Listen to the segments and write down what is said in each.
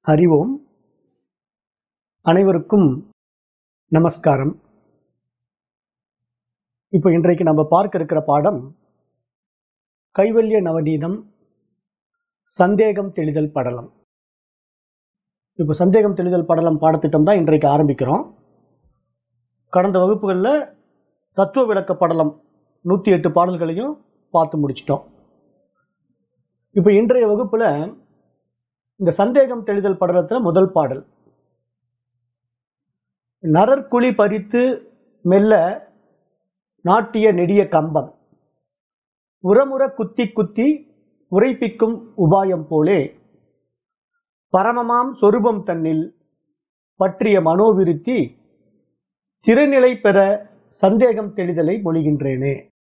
அறிவோம் அனைவருக்கும் நமஸ்காரம் இப்போ இன்றைக்கு நம்ம பார்க்க இருக்கிற பாடம் கைவல்ய நவநீதம் சந்தேகம் தெளிதல் படலம் இப்போ சந்தேகம் தெளிதல் படலம் பாடத்திட்டம் தான் இன்றைக்கு ஆரம்பிக்கிறோம் கடந்த வகுப்புகளில் தத்துவ விளக்க படலம் நூற்றி எட்டு பாடல்களையும் பார்த்து முடிச்சிட்டோம் இப்போ இன்றைய வகுப்புல இந்த சந்தேகம் தெளிதல் படலத்துல முதல் பாடல் நரற்குழி பறித்து மெல்ல நாட்டிய நெடிய கம்பம் உரமுற குத்தி குத்தி உரைப்பிக்கும் உபாயம் போலே பரமமாம் சொரூபம் தன்னில் பற்றிய மனோவிருத்தி திருநிலை பெற சந்தேகம் தெளிதலை மொழிகின்றேனே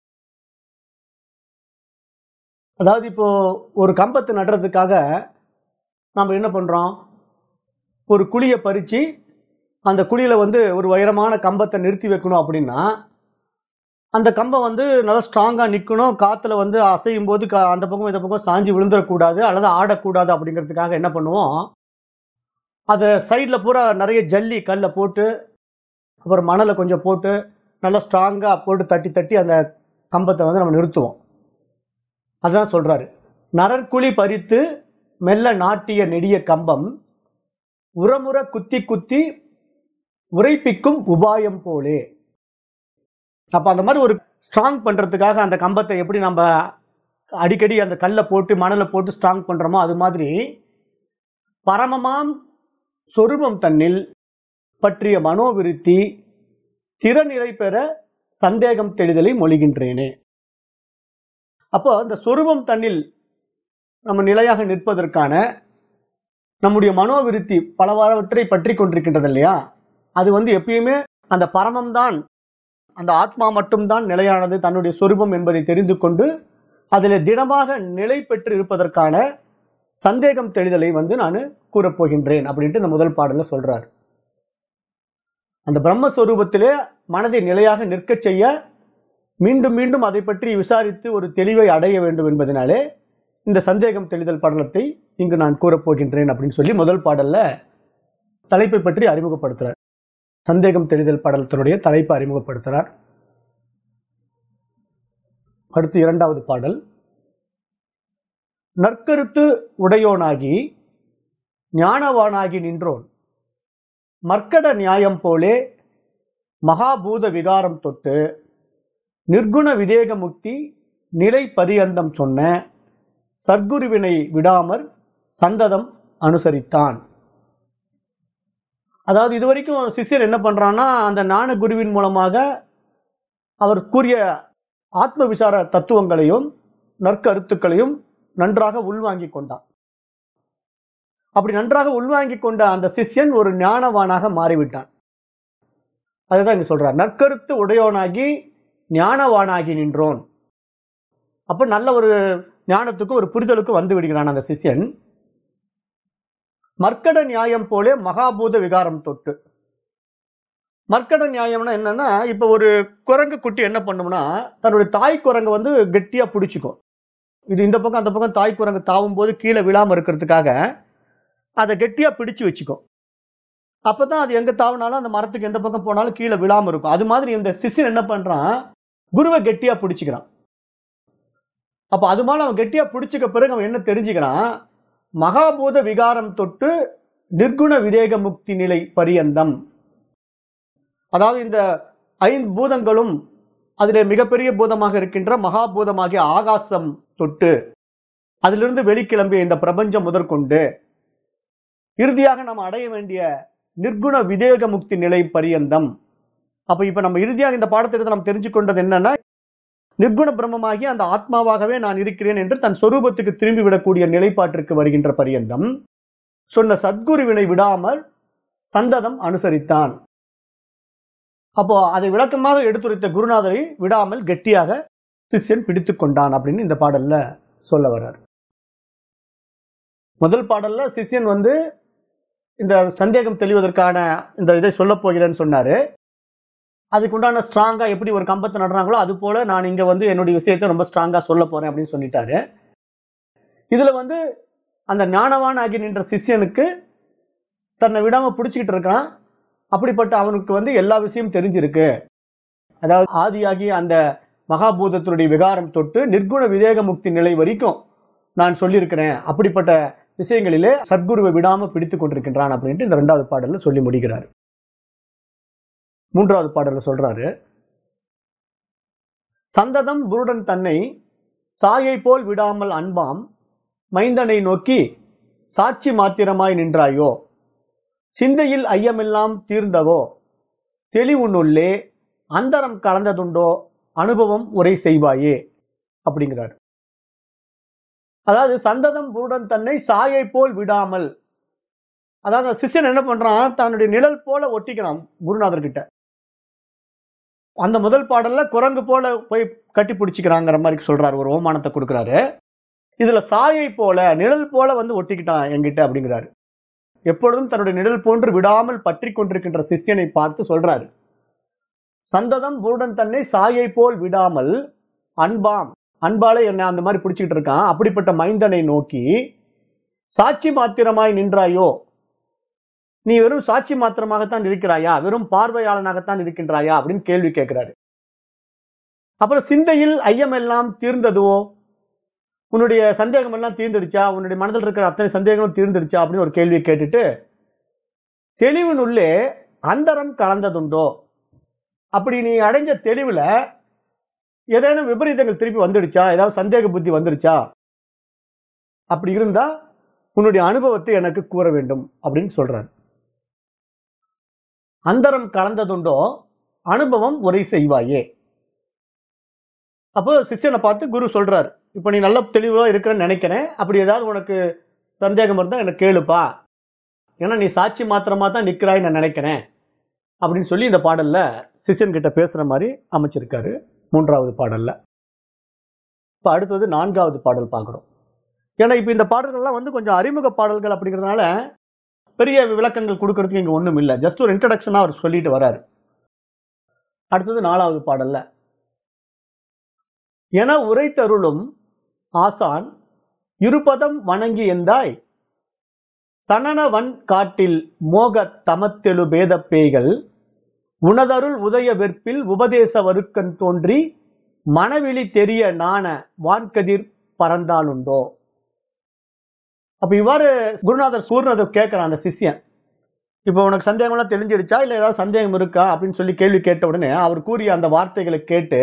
அதாவது இப்போ ஒரு கம்பத்தை நடுறதுக்காக நம்ம என்ன பண்றோம் ஒரு குழியை பறிச்சு அந்த குழியில வந்து ஒரு உயரமான கம்பத்தை நிறுத்தி வைக்கணும் அப்படின்னா அந்த கம்பம் வந்து நல்லா ஸ்ட்ராங்கா நிற்கணும் காத்துல வந்து அசையும் போது கா- அந்த பக்கம் இந்த பக்கம் சாஞ்சு விழுந்துடக்கூடாது அல்லது ஆடக்கூடாது அப்படிங்கிறதுக்காக என்ன பண்ணுவோம் அதை சைடில் பூரா நிறைய ஜல்லி கல்லை போட்டு அப்புறம் மணலை கொஞ்சம் போட்டு நல்லா ஸ்ட்ராங்காக போட்டு தட்டி தட்டி அந்த கம்பத்தை வந்து நம்ம நிறுத்துவோம் அதான் சொல்றாரு நரற்குழி பறித்து மெல்ல நாட்டிய நெடிய கம்பம் உரமுற குத்தி குத்தி உரைப்பிக்கும் உபாயம் போலே அப்ப அந்த மாதிரி ஒரு ஸ்ட்ராங் பண்றதுக்காக அந்த கம்பத்தை எப்படி நம்ம அடிக்கடி அந்த கல்லை போட்டு மணலை போட்டு ஸ்ட்ராங் பண்றோமோ அது மாதிரி பரமமாம் சொரூபம் தன்னில் பற்றிய மனோவிருத்தி திறநிலை பெற சந்தேகம் தெளிதலை மொழிகின்றேனே அப்போ அந்த சொரூபம் தன்னில் நம்ம நிலையாக நிற்பதற்கான நம்முடைய மனோவிருத்தி பலவாறவற்றை பற்றி கொண்டிருக்கின்றது இல்லையா அது வந்து எப்பயுமே அந்த பரமம்தான் அந்த ஆத்மா மட்டும்தான் நிலையானது தன்னுடைய சொரூபம் என்பதை தெரிந்து கொண்டு அதில் திடமாக நிலை பெற்று இருப்பதற்கான சந்தேகம் தெளிதலை வந்து நான் கூறப்போகின்றேன் அப்படின்ட்டு இந்த முதல் பாடல்ல சொல்றார் அந்த பிரம்மஸ்வரூபத்திலே மனதை நிலையாக நிற்கச் செய்ய மீண்டும் மீண்டும் அதை பற்றி விசாரித்து ஒரு தெளிவை அடைய வேண்டும் என்பதனாலே இந்த சந்தேகம் தெளிதல் படலத்தை இங்கு நான் கூறப்போகின்றேன் அப்படின்னு சொல்லி முதல் பாடல்ல தலைப்பை பற்றி அறிமுகப்படுத்துறார் சந்தேகம் தெளிதல் படலத்தினுடைய தலைப்பை அறிமுகப்படுத்துறார் அடுத்து இரண்டாவது பாடல் நற்கருத்து உடையோனாகி ஞானவானாகி நின்றோன் மர்க்கட நியாயம் போலே மகாபூத விகாரம் தொட்டு நிர்குண விதேக முக்தி நிலை பரியந்தம் சொன்ன சர்க்குருவினை விடாமற் சந்ததம் அனுசரித்தான் அதாவது இதுவரைக்கும் சிஷ்யர் என்ன பண்றான்னா அந்த ஞான குருவின் மூலமாக அவர் கூறிய ஆத்ம விசார தத்துவங்களையும் நற்கருத்துக்களையும் நன்றாக உள்வாங்கிக் கொண்டான் அப்படி நன்றாக உள்வாங்கிக் கொண்ட அந்த சிஷ்யன் ஒரு ஞானவானாக மாறிவிட்டான் அதுதான் இங்க சொல்றார் நற்கருத்து உடையோனாகி ஞானவானாகி நின்றோன் அப்ப நல்ல ஒரு ஞானத்துக்கு ஒரு புரிதலுக்கு வந்து விடுகிறான் அந்த சிஷ்யன் மர்க்கட நியாயம் போலே மகாபூத விகாரம் தொட்டு மர்க்கட நியாயம்னா என்னன்னா இப்ப ஒரு குரங்கு குட்டி என்ன பண்ணும்னா தன்னுடைய தாய் குரங்கு வந்து கெட்டியா பிடிச்சிக்கும் இது இந்த பக்கம் அந்த பக்கம் தாய் குரங்கு தாவும் போது கீழே விழாம இருக்கிறதுக்காக அதை கெட்டியா பிடிச்சு வச்சுக்கும் அப்பதான் அது எங்க தாவினாலும் அந்த மரத்துக்கு எந்த பக்கம் போனாலும் கீழே விழாம இருக்கும் அது மாதிரி இந்த சிஷ்யன் என்ன பண்றான் குருவை கெட்டியா பிடிச்சிக்கிறான் அப்ப அது மாதிரி அவன் கெட்டியா பிடிச்சிக்க பிறகு அவன் என்ன தெரிஞ்சுக்கிறான் மகாபூத விகாரம் தொட்டு நிர்குண விதேக முக்தி நிலை பரியந்தம் அதாவது இந்த ஐந்து பூதங்களும் அதிலே மிகப்பெரிய பூதமாக இருக்கின்ற மகாபூதமாகிய ஆகாசம் தொட்டு அதிலிருந்து வெளிக்கிளம்பிய இந்த பிரபஞ்சம் முதற்கொண்டு இறுதியாக நாம் அடைய வேண்டிய நிர்குண விதேக முக்தி நிலை பரியந்தம் அப்ப இப்ப நம்ம இறுதியாக இந்த பாடத்திட்டத்தை நாம் தெரிஞ்சு கொண்டது என்னன்னா நிர்குண பிரம்மமாகி அந்த ஆத்மாவாகவே நான் இருக்கிறேன் என்று தன் சொரூபத்துக்கு திரும்பி விடக்கூடிய நிலைப்பாட்டிற்கு வருகின்ற பரியந்தம் சொன்ன சத்குருவினை விடாமல் சந்ததம் அனுசரித்தான் அப்போ அதை விளக்கமாக எடுத்துரைத்த குருநாதரை விடாமல் கெட்டியாக சிஷ்யன் பிடித்து கொண்டான் அப்படின்னு இந்த பாடல்ல சொல்ல வர்றார் முதல் பாடல்ல சிஷ்யன் வந்து இந்த சந்தேகம் தெளிவதற்கான இந்த இதை சொல்ல போகிறேன்னு சொன்னாரு அதுக்கு உண்டான ஸ்ட்ராங்கா எப்படி ஒரு கம்பத்தை நடுறாங்களோ அது போல நான் இங்க வந்து என்னுடைய விஷயத்தை ரொம்ப ஸ்ட்ராங்கா சொல்ல போறேன் அப்படின்னு சொல்லிட்டாரு இதுல வந்து அந்த ஞானவான் ஆகி நின்ற சிஷ்யனுக்கு தன்னை விடாம பிடிச்சிக்கிட்டு இருக்கான் அப்படிப்பட்ட அவனுக்கு வந்து எல்லா விஷயமும் தெரிஞ்சிருக்கு அதாவது ஆதியாகி அந்த மகாபூதத்தினுடைய விகாரம் தொட்டு நிர்குண விதேக முக்தி நிலை வரைக்கும் நான் சொல்லியிருக்கிறேன் அப்படிப்பட்ட விஷயங்களிலே சத்குருவை விடாம பிடித்துக் கொண்டிருக்கின்றான் அப்படின்ட்டு இந்த ரெண்டாவது பாடல்ல சொல்லி முடிக்கிறார் மூன்றாவது பாடல்ல சொல்றாரு சந்ததம் புருடன் தன்னை சாயை போல் விடாமல் அன்பாம் மைந்தனை நோக்கி சாட்சி மாத்திரமாய் நின்றாயோ சிந்தையில் ஐயமெல்லாம் தீர்ந்தவோ தெளிவுன்னுள்ளே அந்தரம் கலந்ததுண்டோ அனுபவம் உரை செய்வாயே அப்படிங்கிறார் அதாவது சந்ததம் புருடன் தன்னை சாயை போல் விடாமல் அதாவது சிஷ்யன் என்ன பண்றான் தன்னுடைய நிழல் போல ஒட்டிக்கிறான் குருநாதர் கிட்ட அந்த முதல் பாடல்ல குரங்கு போல போய் கட்டி பிடிச்சிக்கிறாங்கிற மாதிரி சொல்றாரு ஒரு ஓமானத்தை கொடுக்குறாரு இதுல சாயை போல நிழல் போல வந்து ஒட்டிக்கிட்டான் என்கிட்ட அப்படிங்கிறாரு எப்பொழுதும் தன்னுடைய நிழல் போன்று விடாமல் பற்றி கொண்டிருக்கின்ற சிஷ்யனை பார்த்து சொல்றாரு சந்ததம் புருடன் தன்னை சாயை போல் விடாமல் அன்பாம் அன்பால என்ன அந்த மாதிரி பிடிச்சிக்கிட்டு இருக்கான் அப்படிப்பட்ட மைந்தனை நோக்கி சாட்சி மாத்திரமாய் நின்றாயோ நீ வெறும் சாட்சி மாத்திரமாகத்தான் இருக்கிறாயா வெறும் பார்வையாளனாகத்தான் இருக்கின்றாயா அப்படின்னு கேள்வி கேட்கிறாரு அப்புறம் சிந்தையில் ஐயமெல்லாம் தீர்ந்ததுவோ உன்னுடைய சந்தேகம் எல்லாம் தீர்ந்துடுச்சா உன்னுடைய மனதில் இருக்கிற அத்தனை சந்தேகங்களும் தீர்ந்துடுச்சா அப்படின்னு ஒரு கேள்வியை கேட்டுட்டு தெளிவினுள்ளே அந்தரம் கலந்ததுண்டோ அப்படி நீ அடைஞ்ச தெளிவுல ஏதேனும் விபரீதங்கள் திருப்பி வந்துடுச்சா ஏதாவது சந்தேக புத்தி வந்துடுச்சா அப்படி இருந்தா உன்னுடைய அனுபவத்தை எனக்கு கூற வேண்டும் அப்படின்னு சொல்றாரு அந்தரம் கலந்ததுண்டோ அனுபவம் உரை செய்வாயே அப்போ சிஷ்யனை பார்த்து குரு சொல்றாரு இப்ப நீ நல்ல தெளிவா இருக்கிறன்னு நினைக்கிறேன் அப்படி ஏதாவது உனக்கு சந்தேகம் இருந்தா எனக்கு கேளுப்பா ஏன்னா நீ சாட்சி மாத்திரமா தான் நிக்கிறாய் நான் நினைக்கிறேன் அப்படின்னு சொல்லி இந்த பாடல்ல சிஷ்யன் கிட்ட பேசுற மாதிரி அமைச்சிருக்காரு மூன்றாவது பாடல்ல இப்ப அடுத்தது நான்காவது பாடல் பார்க்குறோம் ஏன்னா இப்ப இந்த பாடல்கள்லாம் வந்து கொஞ்சம் அறிமுக பாடல்கள் அப்படிங்கிறதுனால பெரிய விளக்கங்கள் கொடுக்கறதுக்கு இங்க ஒண்ணும் இல்லை ஜஸ்ட் ஒரு இன்ட்ரடக்ஷனா அவர் சொல்லிட்டு வராரு அடுத்தது நாலாவது பாடல்ல என உரைத்தருளும் ஆசான் இருபதம் வணங்கி எந்தாய் சனனவன் காட்டில் மோக தமத்தெழு பேத பேய்கள் உனதருள் உதய வெற்பில் உபதேச வருக்கன் தோன்றி மனவெளி தெரிய நாண வான்கதிர் பறந்தாலுண்டோ அப்ப இவ்வாறு குருநாதர் சூர்நாதர் கேட்கிறான் அந்த சிஷ்யன் இப்போ உனக்கு சந்தேகம்லாம் தெரிஞ்சிடுச்சா இல்லை ஏதாவது சந்தேகம் இருக்கா அப்படின்னு சொல்லி கேள்வி கேட்ட உடனே அவர் கூறிய அந்த வார்த்தைகளை கேட்டு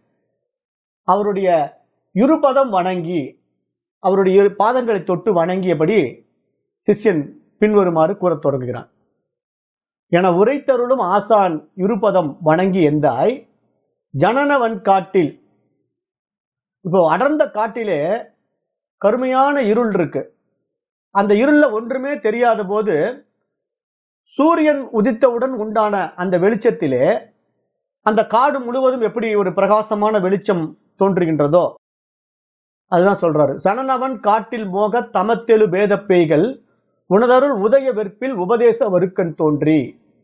அவருடைய இருபதம் வணங்கி அவருடைய இரு பாதங்களை தொட்டு வணங்கியபடி சிஷ்யன் பின்வருமாறு கூறத் தொடங்குகிறான் என உரைத்தருளும் ஆசான் இருபதம் வணங்கி எந்தாய் ஜனனவன் காட்டில் இப்போ அடர்ந்த காட்டிலே கருமையான இருள் இருக்கு அந்த இருள்ல ஒன்றுமே தெரியாத போது சூரியன் உதித்தவுடன் உண்டான அந்த வெளிச்சத்திலே அந்த காடு முழுவதும் எப்படி ஒரு பிரகாசமான வெளிச்சம் தோன்றுகின்றதோ அதுதான் சொல்றாரு சனனவன் காட்டில் மோக தமத்தெழு பேத பேய்கள் உனதருள் உதய வெற்பில் உபதேச வருக்கன் தோன்றி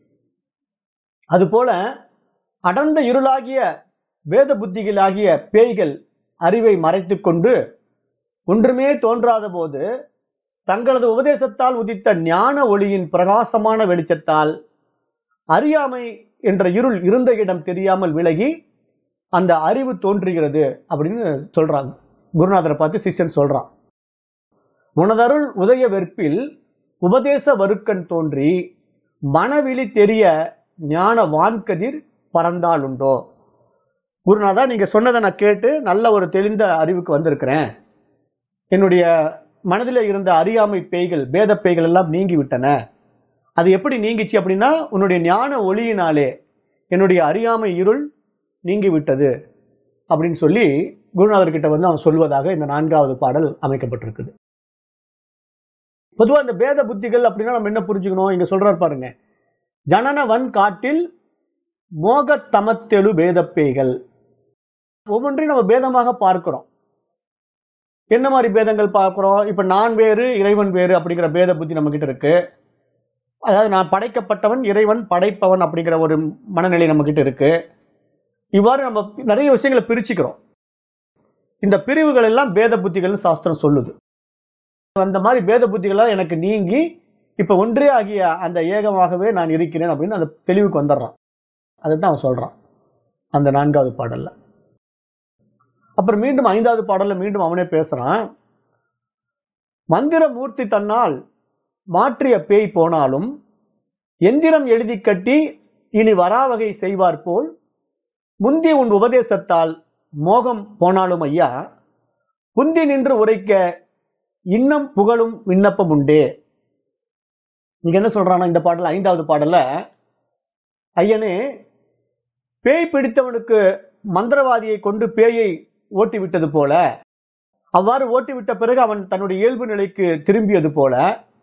அதுபோல அடர்ந்த இருளாகிய வேத புத்திகளாகிய பேய்கள் அறிவை மறைத்துக் கொண்டு ஒன்றுமே தோன்றாத போது தங்களது உபதேசத்தால் உதித்த ஞான ஒளியின் பிரகாசமான வெளிச்சத்தால் அறியாமை என்ற இருள் இருந்த இடம் தெரியாமல் விலகி அந்த அறிவு தோன்றுகிறது அப்படின்னு சொல்றாங்க குருநாதரை பார்த்து சிஷ்யன் சொல்றான் உனதருள் உதய வெற்பில் உபதேச வருக்கன் தோன்றி மனவிழி தெரிய ஞான வான்கதிர் பறந்தாலுண்டோ குருநாதா நீங்க சொன்னதை நான் கேட்டு நல்ல ஒரு தெளிந்த அறிவுக்கு வந்திருக்கிறேன் என்னுடைய மனதில் இருந்த அறியாமை பேய்கள் பேத பேய்கள் எல்லாம் நீங்கி விட்டன அது எப்படி நீங்கிச்சு அப்படின்னா உன்னுடைய ஞான ஒளியினாலே என்னுடைய அறியாமை இருள் நீங்கி விட்டது அப்படின்னு சொல்லி குருநாதர் கிட்ட வந்து அவன் சொல்வதாக இந்த நான்காவது பாடல் அமைக்கப்பட்டிருக்குது பொதுவா இந்த பேத புத்திகள் அப்படின்னா நம்ம என்ன புரிஞ்சுக்கணும் இங்க சொல்றாரு பாருங்க ஜனனவன் காட்டில் மோக தமத்தெழு பேத பேய்கள் ஒவ்வொன்றையும் நம்ம பேதமாக பார்க்கிறோம் என்ன மாதிரி பேதங்கள் பார்க்கிறோம் இப்ப நான் வேறு இறைவன் வேறு அப்படிங்கிற பேத புத்தி நம்ம கிட்ட இருக்கு அதாவது நான் படைக்கப்பட்டவன் இறைவன் படைப்பவன் அப்படிங்கிற ஒரு மனநிலை நம்ம கிட்ட இருக்கு இவ்வாறு நம்ம நிறைய விஷயங்களை பிரிச்சுக்கிறோம் இந்த பிரிவுகள் எல்லாம் பேத புத்திகள்னு சாஸ்திரம் சொல்லுது அந்த மாதிரி பேத புத்திகளால் எனக்கு நீங்கி இப்ப ஒன்றே ஆகிய அந்த ஏகமாகவே நான் இருக்கிறேன் அப்படின்னு அந்த தெளிவுக்கு வந்துடுறான் அதுதான் அவன் சொல்றான் அந்த நான்காவது பாடல்ல அப்புறம் மீண்டும் ஐந்தாவது பாடல்ல மீண்டும் அவனே பேசுறான் மந்திர மூர்த்தி தன்னால் மாற்றிய பேய் போனாலும் எந்திரம் எழுதி கட்டி இனி வராவகை செய்வார் போல் முந்தி உன் உபதேசத்தால் மோகம் போனாலும் ஐயா குந்தி நின்று உரைக்க இன்னம் புகழும் விண்ணப்பம் உண்டே நீங்க என்ன சொல்றானா இந்த பாடல் ஐந்தாவது பாடல்ல ஐயனே பேய் பிடித்தவனுக்கு மந்திரவாதியை கொண்டு பேயை ஓட்டி விட்டது போல அவ்வாறு ஓட்டி விட்ட பிறகு அவன் தன்னுடைய இயல்பு நிலைக்கு திரும்பியது போல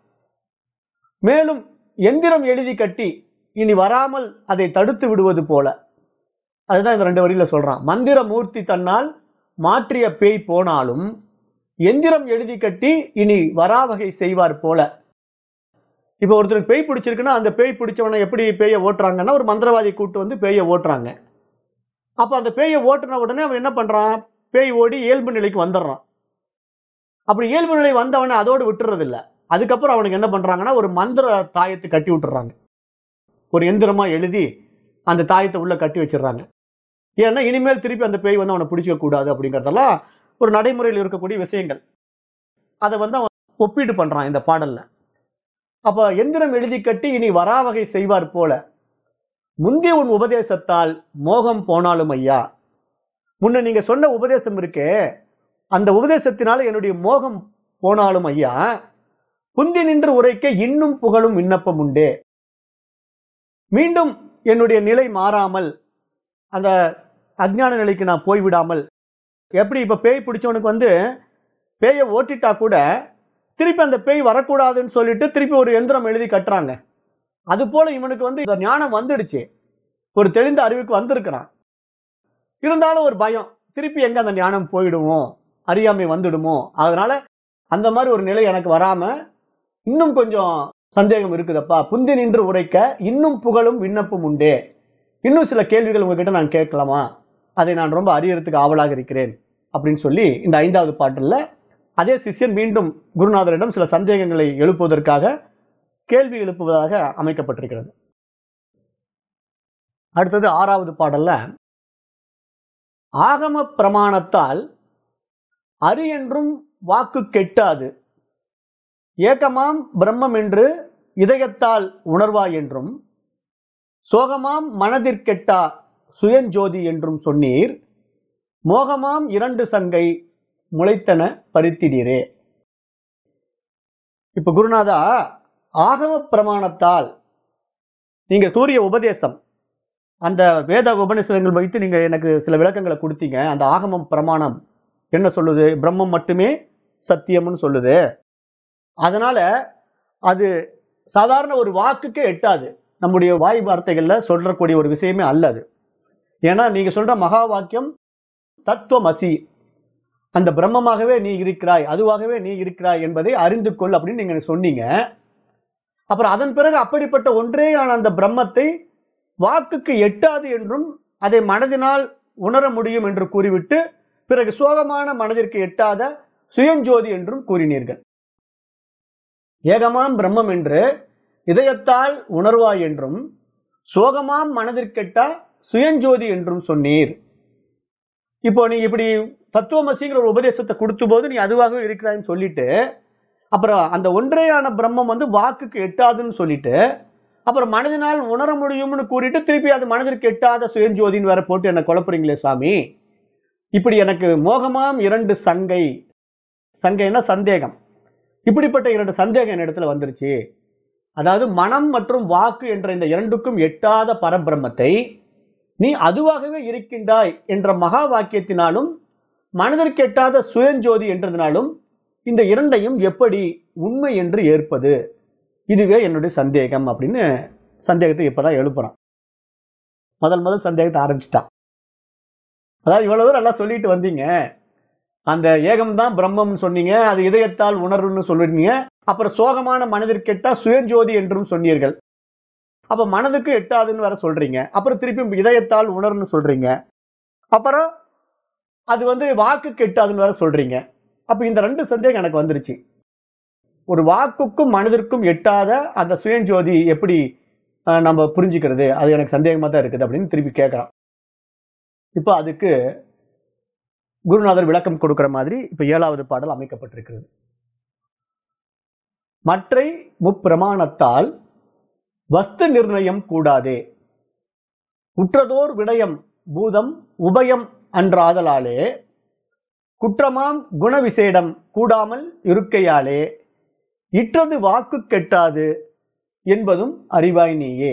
மேலும் எந்திரம் எழுதி கட்டி இனி வராமல் அதை தடுத்து விடுவது போல அதுதான் இந்த ரெண்டு வரியில சொல்றான் மந்திர மூர்த்தி தன்னால் மாற்றிய பேய் போனாலும் எந்திரம் எழுதி கட்டி இனி வராவகை செய்வார் போல இப்போ ஒருத்தருக்கு பேய் பிடிச்சிருக்குன்னா அந்த பேய் பிடிச்சவனை எப்படி பேயை ஓட்டுறாங்கன்னா ஒரு மந்திரவாதி கூட்டு வந்து பேயை ஓட்டுறாங்க அப்போ அந்த பேயை ஓட்டுன உடனே அவன் என்ன பண்றான் பேய் ஓடி இயல்பு நிலைக்கு வந்துடுறான் அப்படி இயல்பு நிலை வந்தவனை அதோடு விட்டுறது இல்ல அதுக்கப்புறம் அவனுக்கு என்ன பண்றாங்கன்னா ஒரு மந்திர தாயத்தை கட்டி விட்டுறாங்க ஒரு எந்திரமா எழுதி அந்த தாயத்தை உள்ள கட்டி வச்சிடுறாங்க ஏன்னா இனிமேல் திருப்பி அந்த பேய் வந்து அவனை பிடிச்சிக்க கூடாது அப்படிங்கறதெல்லாம் ஒரு நடைமுறையில் இருக்கக்கூடிய விஷயங்கள் அதை வந்து அவன் ஒப்பீடு பண்றான் இந்த பாடல்ல அப்ப எந்திரம் எழுதி கட்டி இனி வராவகை செய்வார் போல முந்தைய உன் உபதேசத்தால் மோகம் போனாலும் ஐயா முன்ன நீங்க சொன்ன உபதேசம் இருக்கே அந்த உபதேசத்தினால என்னுடைய மோகம் போனாலும் ஐயா குந்தி நின்று உரைக்க இன்னும் புகழும் விண்ணப்பம் உண்டே மீண்டும் என்னுடைய நிலை மாறாமல் அந்த அஜ்ஞான நிலைக்கு நான் போய்விடாமல் எப்படி இப்ப பேய் பிடிச்சவனுக்கு வந்து பேயை ஓட்டிட்டா கூட திருப்பி அந்த பேய் வரக்கூடாதுன்னு சொல்லிட்டு திருப்பி ஒரு எந்திரம் எழுதி கட்டுறாங்க அது போல இவனுக்கு வந்து இந்த ஞானம் வந்துடுச்சு ஒரு தெளிந்த அறிவுக்கு வந்திருக்கிறான் இருந்தாலும் ஒரு பயம் திருப்பி எங்க அந்த ஞானம் போயிடுமோ அறியாமை வந்துடுமோ அதனால அந்த மாதிரி ஒரு நிலை எனக்கு வராம இன்னும் கொஞ்சம் சந்தேகம் இருக்குதப்பா புந்தி நின்று உரைக்க இன்னும் புகழும் விண்ணப்பம் உண்டே இன்னும் சில கேள்விகள் உங்ககிட்ட நான் கேட்கலாமா அதை நான் ரொம்ப அறியறதுக்கு ஆவலாக இருக்கிறேன் அப்படின்னு சொல்லி இந்த ஐந்தாவது பாட்டுல அதே சிஷ்யன் மீண்டும் குருநாதரிடம் சில சந்தேகங்களை எழுப்புவதற்காக கேள்வி எழுப்புவதாக அமைக்கப்பட்டிருக்கிறது அடுத்தது ஆறாவது பாடல்ல ஆகம பிரமாணத்தால் அரி என்றும் வாக்கு கெட்டாது ஏகமாம் பிரம்மம் என்று இதயத்தால் உணர்வாய் என்றும் சோகமாம் மனதிற்கெட்டா சுயஞ்சோதி என்றும் சொன்னீர் மோகமாம் இரண்டு சங்கை முளைத்தன பறித்திடீரே இப்ப குருநாதா ஆகம பிரமாணத்தால் நீங்க கூறிய உபதேசம் அந்த வேத உபநிஷதங்கள் வைத்து நீங்க எனக்கு சில விளக்கங்களை கொடுத்தீங்க அந்த ஆகமம் பிரமாணம் என்ன சொல்லுது பிரம்மம் மட்டுமே சத்தியம்னு சொல்லுது அதனால அது சாதாரண ஒரு வாக்குக்கே எட்டாது நம்முடைய வாய் வார்த்தைகள்ல சொல்லக்கூடிய ஒரு விஷயமே அல்ல அது ஏன்னா நீங்க சொல்ற மகா வாக்கியம் தத்துவமசி அந்த பிரம்மமாகவே நீ இருக்கிறாய் அதுவாகவே நீ இருக்கிறாய் என்பதை அறிந்து கொள் அப்படின்னு நீங்க எனக்கு சொன்னீங்க அப்புறம் அதன் பிறகு அப்படிப்பட்ட ஒன்றேயான அந்த பிரம்மத்தை வாக்குக்கு எட்டாது என்றும் அதை மனதினால் உணர முடியும் என்று கூறிவிட்டு பிறகு சோகமான மனதிற்கு எட்டாத சுயஞ்சோதி என்றும் கூறினீர்கள் ஏகமாம் பிரம்மம் என்று இதயத்தால் உணர்வாய் என்றும் சோகமாம் மனதிற்கெட்டா சுயஞ்சோதி என்றும் சொன்னீர் இப்போ நீ இப்படி தத்துவமசிங்கிற ஒரு உபதேசத்தை கொடுத்த போது நீ அதுவாகவே இருக்கிறான்னு சொல்லிட்டு அப்புறம் அந்த ஒன்றையான பிரம்மம் வந்து வாக்குக்கு எட்டாதுன்னு சொல்லிட்டு அப்புறம் மனதினால் உணர முடியும்னு கூறிட்டு திருப்பி அது மனதிற்கு எட்டாத சுயஞ்சோதின்னு வேற போட்டு என்ன குழப்புறீங்களே சுவாமி இப்படி எனக்கு மோகமாம் இரண்டு சங்கை சங்கைன்னா சந்தேகம் இப்படிப்பட்ட இரண்டு சந்தேகம் என் இடத்துல வந்துருச்சு அதாவது மனம் மற்றும் வாக்கு என்ற இந்த இரண்டுக்கும் எட்டாத பரபிரம்மத்தை நீ அதுவாகவே இருக்கின்றாய் என்ற மகா வாக்கியத்தினாலும் மனதிற்கு எட்டாத சுயஞ்சோதி என்றதினாலும் இந்த இரண்டையும் எப்படி உண்மை என்று ஏற்பது இதுவே என்னுடைய சந்தேகம் அப்படின்னு சந்தேகத்தை இப்பதான் எழுப்புறான் முதல் முதல் சந்தேகத்தை ஆரம்பிச்சிட்டான் அதாவது இவ்வளவு தூரம் நல்லா சொல்லிட்டு வந்தீங்க அந்த ஏகம் தான் பிரம்மம்னு சொன்னீங்க அது இதயத்தால் உணர்வுன்னு சொல்லிருந்தீங்க அப்புறம் சோகமான மனதிற்கு எட்டா சுயஞ்சோதி என்றும் சொன்னீர்கள் அப்ப மனதுக்கு எட்டாதுன்னு வேற சொல்றீங்க அப்புறம் திருப்பி இதயத்தால் உணர்வுன்னு சொல்றீங்க அப்புறம் அது வந்து வாக்குக்கு எட்டாதுன்னு வேற சொல்றீங்க அப்ப இந்த ரெண்டு சந்தேகம் எனக்கு வந்துருச்சு ஒரு வாக்குக்கும் மனதிற்கும் எட்டாத அந்த சுயஞ்சோதி எப்படி அஹ், நம்ம புரிஞ்சுக்கிறது அது எனக்கு சந்தேகமா தான் இருக்குது அப்படின்னு திருப்பி கேட்கறான் இப்போ அதுக்கு குருநாதர் விளக்கம் கொடுக்கிற மாதிரி இப்ப ஏழாவது பாடல் அமைக்கப்பட்டிருக்கிறது மற்றை முப்பிரமாணத்தால் வஸ்து நிர்ணயம் கூடாதே உற்றதோர் விடயம் பூதம் உபயம் அன்றாதலாலே குற்றமாம் குணவிசேடம் கூடாமல் இருக்கையாலே இற்றது வாக்கு கெட்டாது என்பதும் அறிவாய் நீயே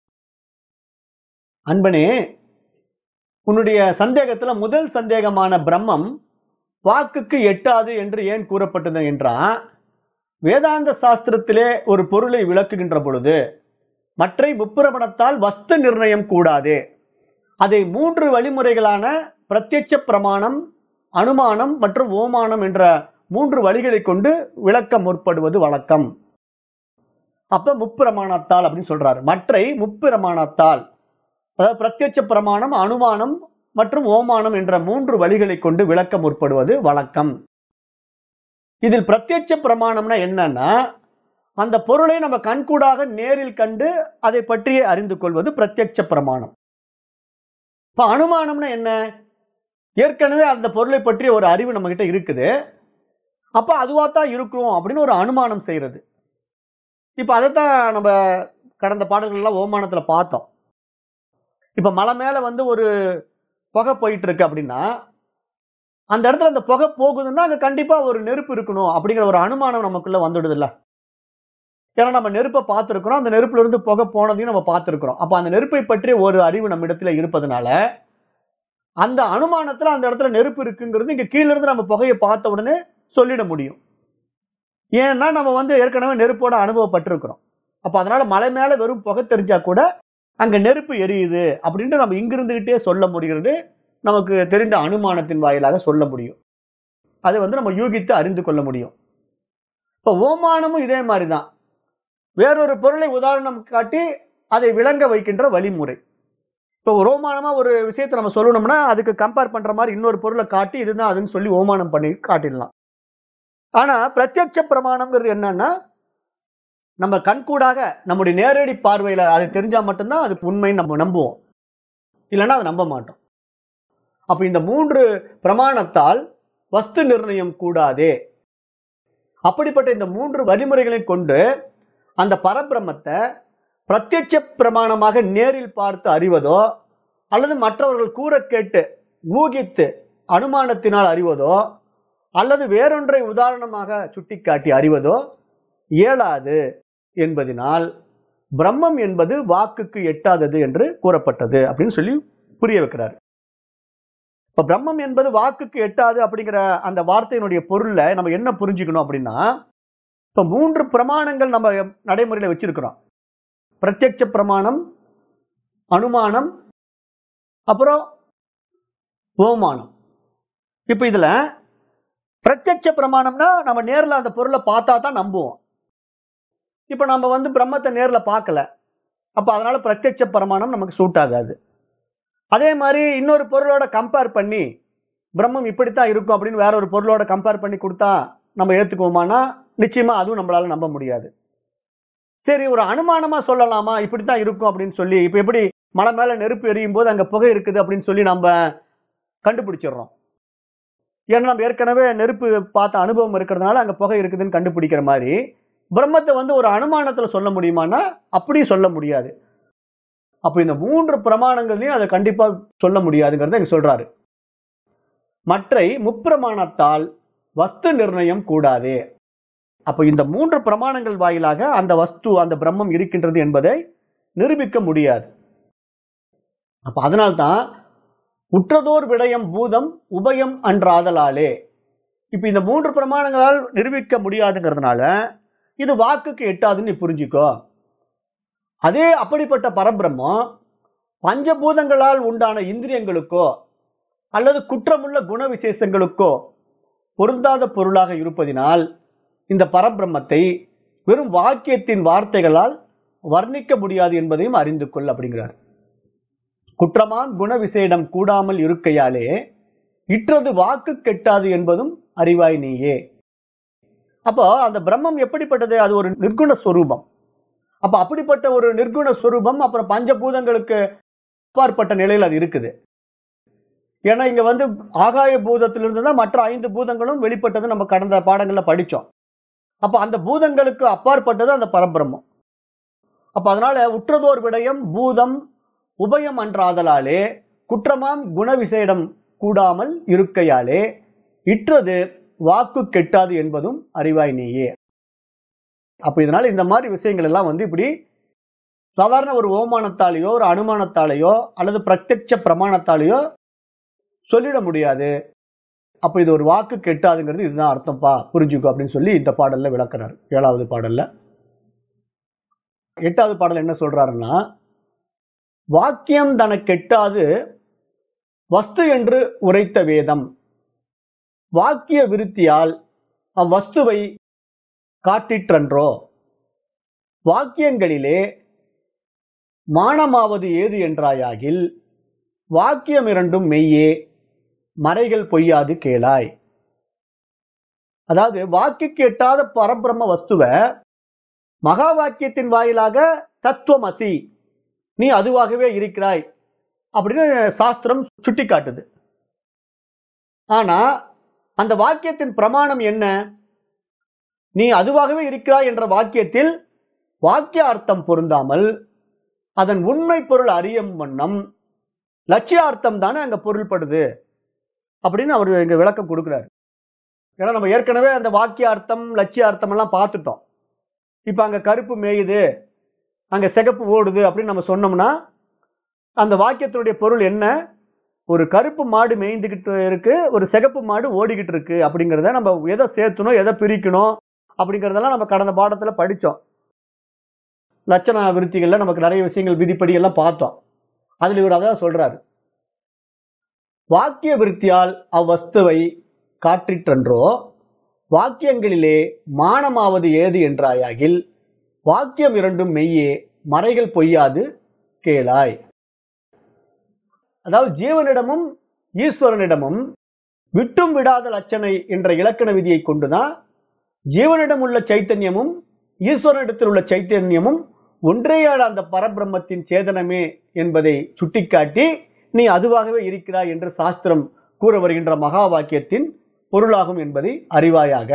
அன்பனே உன்னுடைய சந்தேகத்துல முதல் சந்தேகமான பிரம்மம் வாக்குக்கு எட்டாது என்று ஏன் கூறப்பட்டது என்றால் வேதாந்த சாஸ்திரத்திலே ஒரு பொருளை விளக்குகின்ற பொழுது மற்றை முப்புரமணத்தால் வஸ்து நிர்ணயம் கூடாது அதை மூன்று வழிமுறைகளான பிரத்யட்ச பிரமாணம் அனுமானம் மற்றும் ஓமானம் என்ற மூன்று வழிகளை கொண்டு விளக்க முற்படுவது வழக்கம் அப்ப முப்பிரமாணத்தால் அப்படின்னு சொல்றாரு மற்றை முப்பிரமாணத்தால் அதாவது பிரத்யட்ச பிரமாணம் அனுமானம் மற்றும் ஓமானம் என்ற மூன்று வழிகளை கொண்டு விளக்க முற்படுவது வழக்கம் இதில் பிரத்யட்ச பிரமாணம்னா என்னன்னா அந்த பொருளை நம்ம கண்கூடாக நேரில் கண்டு அதை பற்றி அறிந்து கொள்வது பிரத்யட்ச பிரமாணம் இப்ப அனுமானம்னா என்ன ஏற்கனவே அந்த பொருளை பற்றி ஒரு அறிவு நம்ம கிட்ட இருக்குது அப்ப அதுவா தான் இருக்கும் அப்படின்னு ஒரு அனுமானம் செய்யறது இப்ப அதைத்தான் நம்ம கடந்த பாடல்கள்லாம் ஓமானத்துல பார்த்தோம் இப்ப மலை மேல வந்து ஒரு புகை போயிட்டு இருக்கு அப்படின்னா அந்த இடத்துல அந்த புகை போகுதுன்னா அங்க கண்டிப்பா ஒரு நெருப்பு இருக்கணும் அப்படிங்கிற ஒரு அனுமானம் நமக்குள்ள வந்துடுது இல்ல ஏன்னா நம்ம நெருப்பை பார்த்துருக்கிறோம் அந்த நெருப்புல இருந்து புகை போனதையும் நம்ம பார்த்துருக்கிறோம் அப்ப அந்த நெருப்பை பற்றிய ஒரு அறிவு நம்ம இடத்துல இருப்பதனால அந்த அனுமானத்துல அந்த இடத்துல நெருப்பு இருக்குங்கிறது இங்க கீழ இருந்து நம்ம புகையை பார்த்த உடனே சொல்லிட முடியும் ஏன்னா நம்ம வந்து ஏற்கனவே நெருப்போட அனுபவப்பட்டிருக்கிறோம் அப்ப அதனால மலை மேல வெறும் புகை தெரிஞ்சா கூட அங்க நெருப்பு எரியுது அப்படின்ட்டு நம்ம இங்கிருந்துகிட்டே சொல்ல முடிகிறது நமக்கு தெரிந்த அனுமானத்தின் வாயிலாக சொல்ல முடியும் அதை வந்து நம்ம யூகித்து அறிந்து கொள்ள முடியும் இப்ப ஓமானமும் இதே மாதிரிதான் வேறொரு பொருளை உதாரணம் காட்டி அதை விளங்க வைக்கின்ற வழிமுறை இப்போ ஒரு ஓமானமா ஒரு விஷயத்தை நம்ம சொல்லணும்னா அதுக்கு கம்பேர் பண்ற மாதிரி இன்னொரு பொருளை காட்டி இதுதான் அதுன்னு சொல்லி ஓமானம் பண்ணி காட்டிடலாம் ஆனா பிரத்யட்ச பிரமாணம்ங்கிறது என்னன்னா நம்ம கண்கூடாக நம்முடைய நேரடி பார்வையில அது தெரிஞ்சா மட்டும்தான் அது உண்மைன்னு நம்ம நம்புவோம் இல்லைன்னா அதை நம்ப மாட்டோம் அப்ப இந்த மூன்று பிரமாணத்தால் வஸ்து நிர்ணயம் கூடாதே அப்படிப்பட்ட இந்த மூன்று வழிமுறைகளை கொண்டு அந்த பரபிரமத்தை பிரத்யட்ச பிரமாணமாக நேரில் பார்த்து அறிவதோ அல்லது மற்றவர்கள் கூற கேட்டு ஊகித்து அனுமானத்தினால் அறிவதோ அல்லது வேறொன்றை உதாரணமாக சுட்டிக்காட்டி அறிவதோ இயலாது என்பதினால் பிரம்மம் என்பது வாக்குக்கு எட்டாதது என்று கூறப்பட்டது அப்படின்னு சொல்லி புரிய வைக்கிறார் இப்ப பிரம்மம் என்பது வாக்குக்கு எட்டாது அப்படிங்கிற அந்த வார்த்தையினுடைய பொருள்ல நம்ம என்ன புரிஞ்சுக்கணும் அப்படின்னா இப்ப மூன்று பிரமாணங்கள் நம்ம நடைமுறையில வச்சிருக்கிறோம் பிரத்யட்ச பிரமாணம் அனுமானம் அப்புறம் ஓமானம் இப்ப இதுல பிரத்யட்ச பிரமாணம்னா நம்ம நேர்ல அந்த பொருளை பார்த்தா தான் நம்புவோம் இப்ப நம்ம வந்து பிரம்மத்தை நேர்ல பார்க்கல அப்ப அதனால பிரத்யட்ச பிரமாணம் நமக்கு சூட் ஆகாது அதே மாதிரி இன்னொரு பொருளோட கம்பேர் பண்ணி பிரம்மம் இப்படித்தான் இருக்கும் அப்படின்னு வேற ஒரு பொருளோட கம்பேர் பண்ணி கொடுத்தா நம்ம ஏத்துக்குவோமானா நிச்சயமா அதுவும் நம்மளால நம்ப முடியாது சரி ஒரு அனுமானமா சொல்லலாமா இப்படித்தான் இருக்கும் அப்படின்னு சொல்லி இப்ப எப்படி மலை மேல நெருப்பு எரியும் போது அங்க புகை இருக்குது அப்படின்னு சொல்லி நம்ம கண்டுபிடிச்சிடுறோம் ஏன்னா நம்ம ஏற்கனவே நெருப்பு பார்த்த அனுபவம் இருக்கிறதுனால அங்க புகை இருக்குதுன்னு கண்டுபிடிக்கிற மாதிரி பிரம்மத்தை வந்து ஒரு அனுமானத்துல சொல்ல முடியுமானா அப்படியும் சொல்ல முடியாது அப்ப இந்த மூன்று பிரமாணங்கள்லயும் அதை கண்டிப்பா சொல்ல முடியாதுங்கிறத இங்க சொல்றாரு மற்றை முப்பிரமாணத்தால் வஸ்து நிர்ணயம் கூடாதே அப்ப இந்த மூன்று பிரமாணங்கள் வாயிலாக அந்த வஸ்து அந்த பிரம்மம் இருக்கின்றது என்பதை நிரூபிக்க முடியாது அப்ப அதனால்தான் உற்றதோர் விடயம் பூதம் உபயம் அன்றாதலாலே இப்ப இந்த மூன்று பிரமாணங்களால் நிரூபிக்க முடியாதுங்கிறதுனால இது வாக்குக்கு எட்டாதுன்னு நீ புரிஞ்சுக்கோ அதே அப்படிப்பட்ட பரபிரம்மம் பஞ்சபூதங்களால் உண்டான இந்திரியங்களுக்கோ அல்லது குற்றமுள்ள குண விசேஷங்களுக்கோ பொருந்தாத பொருளாக இருப்பதினால் இந்த பரபிரம்மத்தை வெறும் வாக்கியத்தின் வார்த்தைகளால் வர்ணிக்க முடியாது என்பதையும் அறிந்து கொள் அப்படிங்கிறார் குற்றமாம் குண விசேடம் கூடாமல் இருக்கையாலே இற்றது வாக்கு கெட்டாது என்பதும் அறிவாய் நீயே அப்போ அந்த பிரம்மம் எப்படிப்பட்டது அது ஒரு நிர்குண ஸ்வரூபம் அப்ப அப்படிப்பட்ட ஒரு நிர்குண ஸ்வரூபம் அப்புறம் பஞ்சபூதங்களுக்கு அப்பாற்பட்ட நிலையில் அது இருக்குது ஏன்னா இங்க வந்து ஆகாய பூதத்திலிருந்து தான் மற்ற ஐந்து பூதங்களும் வெளிப்பட்டது நம்ம கடந்த பாடங்கள்ல படிச்சோம் அப்ப அந்த பூதங்களுக்கு அப்பாற்பட்டது அந்த பரபிரம்மம் அப்ப அதனால உற்றதோர் விடயம் பூதம் உபயம் அன்றாதலாலே குற்றமாம் குணவிசேடம் கூடாமல் இருக்கையாலே இற்றது வாக்கு கெட்டாது என்பதும் அறிவாய் நீயே அப்ப இதனால இந்த மாதிரி விஷயங்கள் எல்லாம் வந்து இப்படி சாதாரண ஒரு ஓமானத்தாலேயோ ஒரு அனுமானத்தாலேயோ அல்லது பிரத்யட்ச பிரமாணத்தாலேயோ சொல்லிட முடியாது அப்ப இது ஒரு வாக்கு கெட்டாதுங்கிறது இதுதான் அர்த்தம்ப்பா புரிஞ்சுக்கோ அப்படின்னு சொல்லி இந்த பாடல்ல விளக்குறாரு ஏழாவது பாடல்ல எட்டாவது பாடல் என்ன சொல்றாருன்னா வாக்கியம் தன கெட்டாது வஸ்து என்று உரைத்த வேதம் வாக்கிய விருத்தியால் அவ்வஸ்துவை காட்டிற்றன்றோ வாக்கியங்களிலே மானமாவது ஏது என்றாயாகில் வாக்கியம் இரண்டும் மெய்யே மறைகள் பொய்யாது கேளாய் அதாவது வாக்கிக்கு எட்டாத பரபிரம்ம வஸ்துவை மகா வாக்கியத்தின் வாயிலாக தத்துவமசி நீ அதுவாகவே இருக்கிறாய் அப்படின்னு சாஸ்திரம் சுட்டி காட்டுது ஆனா அந்த வாக்கியத்தின் பிரமாணம் என்ன நீ அதுவாகவே இருக்கிறாய் என்ற வாக்கியத்தில் வாக்கிய அர்த்தம் பொருந்தாமல் அதன் உண்மை பொருள் அறியும் வண்ணம் லட்சியார்த்தம் தானே அங்க பொருள்படுது அப்படின்னு அவர் இங்க விளக்கம் கொடுக்கிறார் ஏன்னா நம்ம ஏற்கனவே அந்த வாக்கிய அர்த்தம் லட்சிய அர்த்தம் எல்லாம் பார்த்துட்டோம் இப்ப அங்க கருப்பு மேயுது அங்க சிகப்பு ஓடுது அப்படின்னு நம்ம சொன்னோம்னா அந்த வாக்கியத்தினுடைய பொருள் என்ன ஒரு கருப்பு மாடு மேய்ந்துகிட்டு இருக்கு ஒரு சிகப்பு மாடு ஓடிக்கிட்டு இருக்கு அப்படிங்கிறத நம்ம எதை சேர்த்தணும் எதை பிரிக்கணும் அப்படிங்கிறதெல்லாம் நம்ம கடந்த பாடத்துல படிச்சோம் லட்சண விருத்திகள்ல நமக்கு நிறைய விஷயங்கள் விதிப்படி எல்லாம் பார்த்தோம் அதுல இவர் அதான் சொல்றாரு வாக்கிய விருத்தியால் அவ்வஸ்துவை காற்றிற்றன்றோ வாக்கியங்களிலே மானமாவது ஏது என்றாயாகில் வாக்கியம் இரண்டும் மெய்யே மறைகள் பொய்யாது கேளாய் அதாவது ஜீவனிடமும் ஈஸ்வரனிடமும் விட்டும் விடாத லட்சணை என்ற இலக்கண விதியை கொண்டுதான் ஜீவனிடம் உள்ள சைத்தன்யமும் ஈஸ்வரனிடத்தில் உள்ள சைத்தன்யமும் ஒன்றேயாட அந்த பரபிரம்மத்தின் சேதனமே என்பதை சுட்டிக்காட்டி நீ அதுவாகவே இருக்கிறாய் என்று சாஸ்திரம் கூற வருகின்ற மகா வாக்கியத்தின் பொருளாகும் என்பதை அறிவாயாக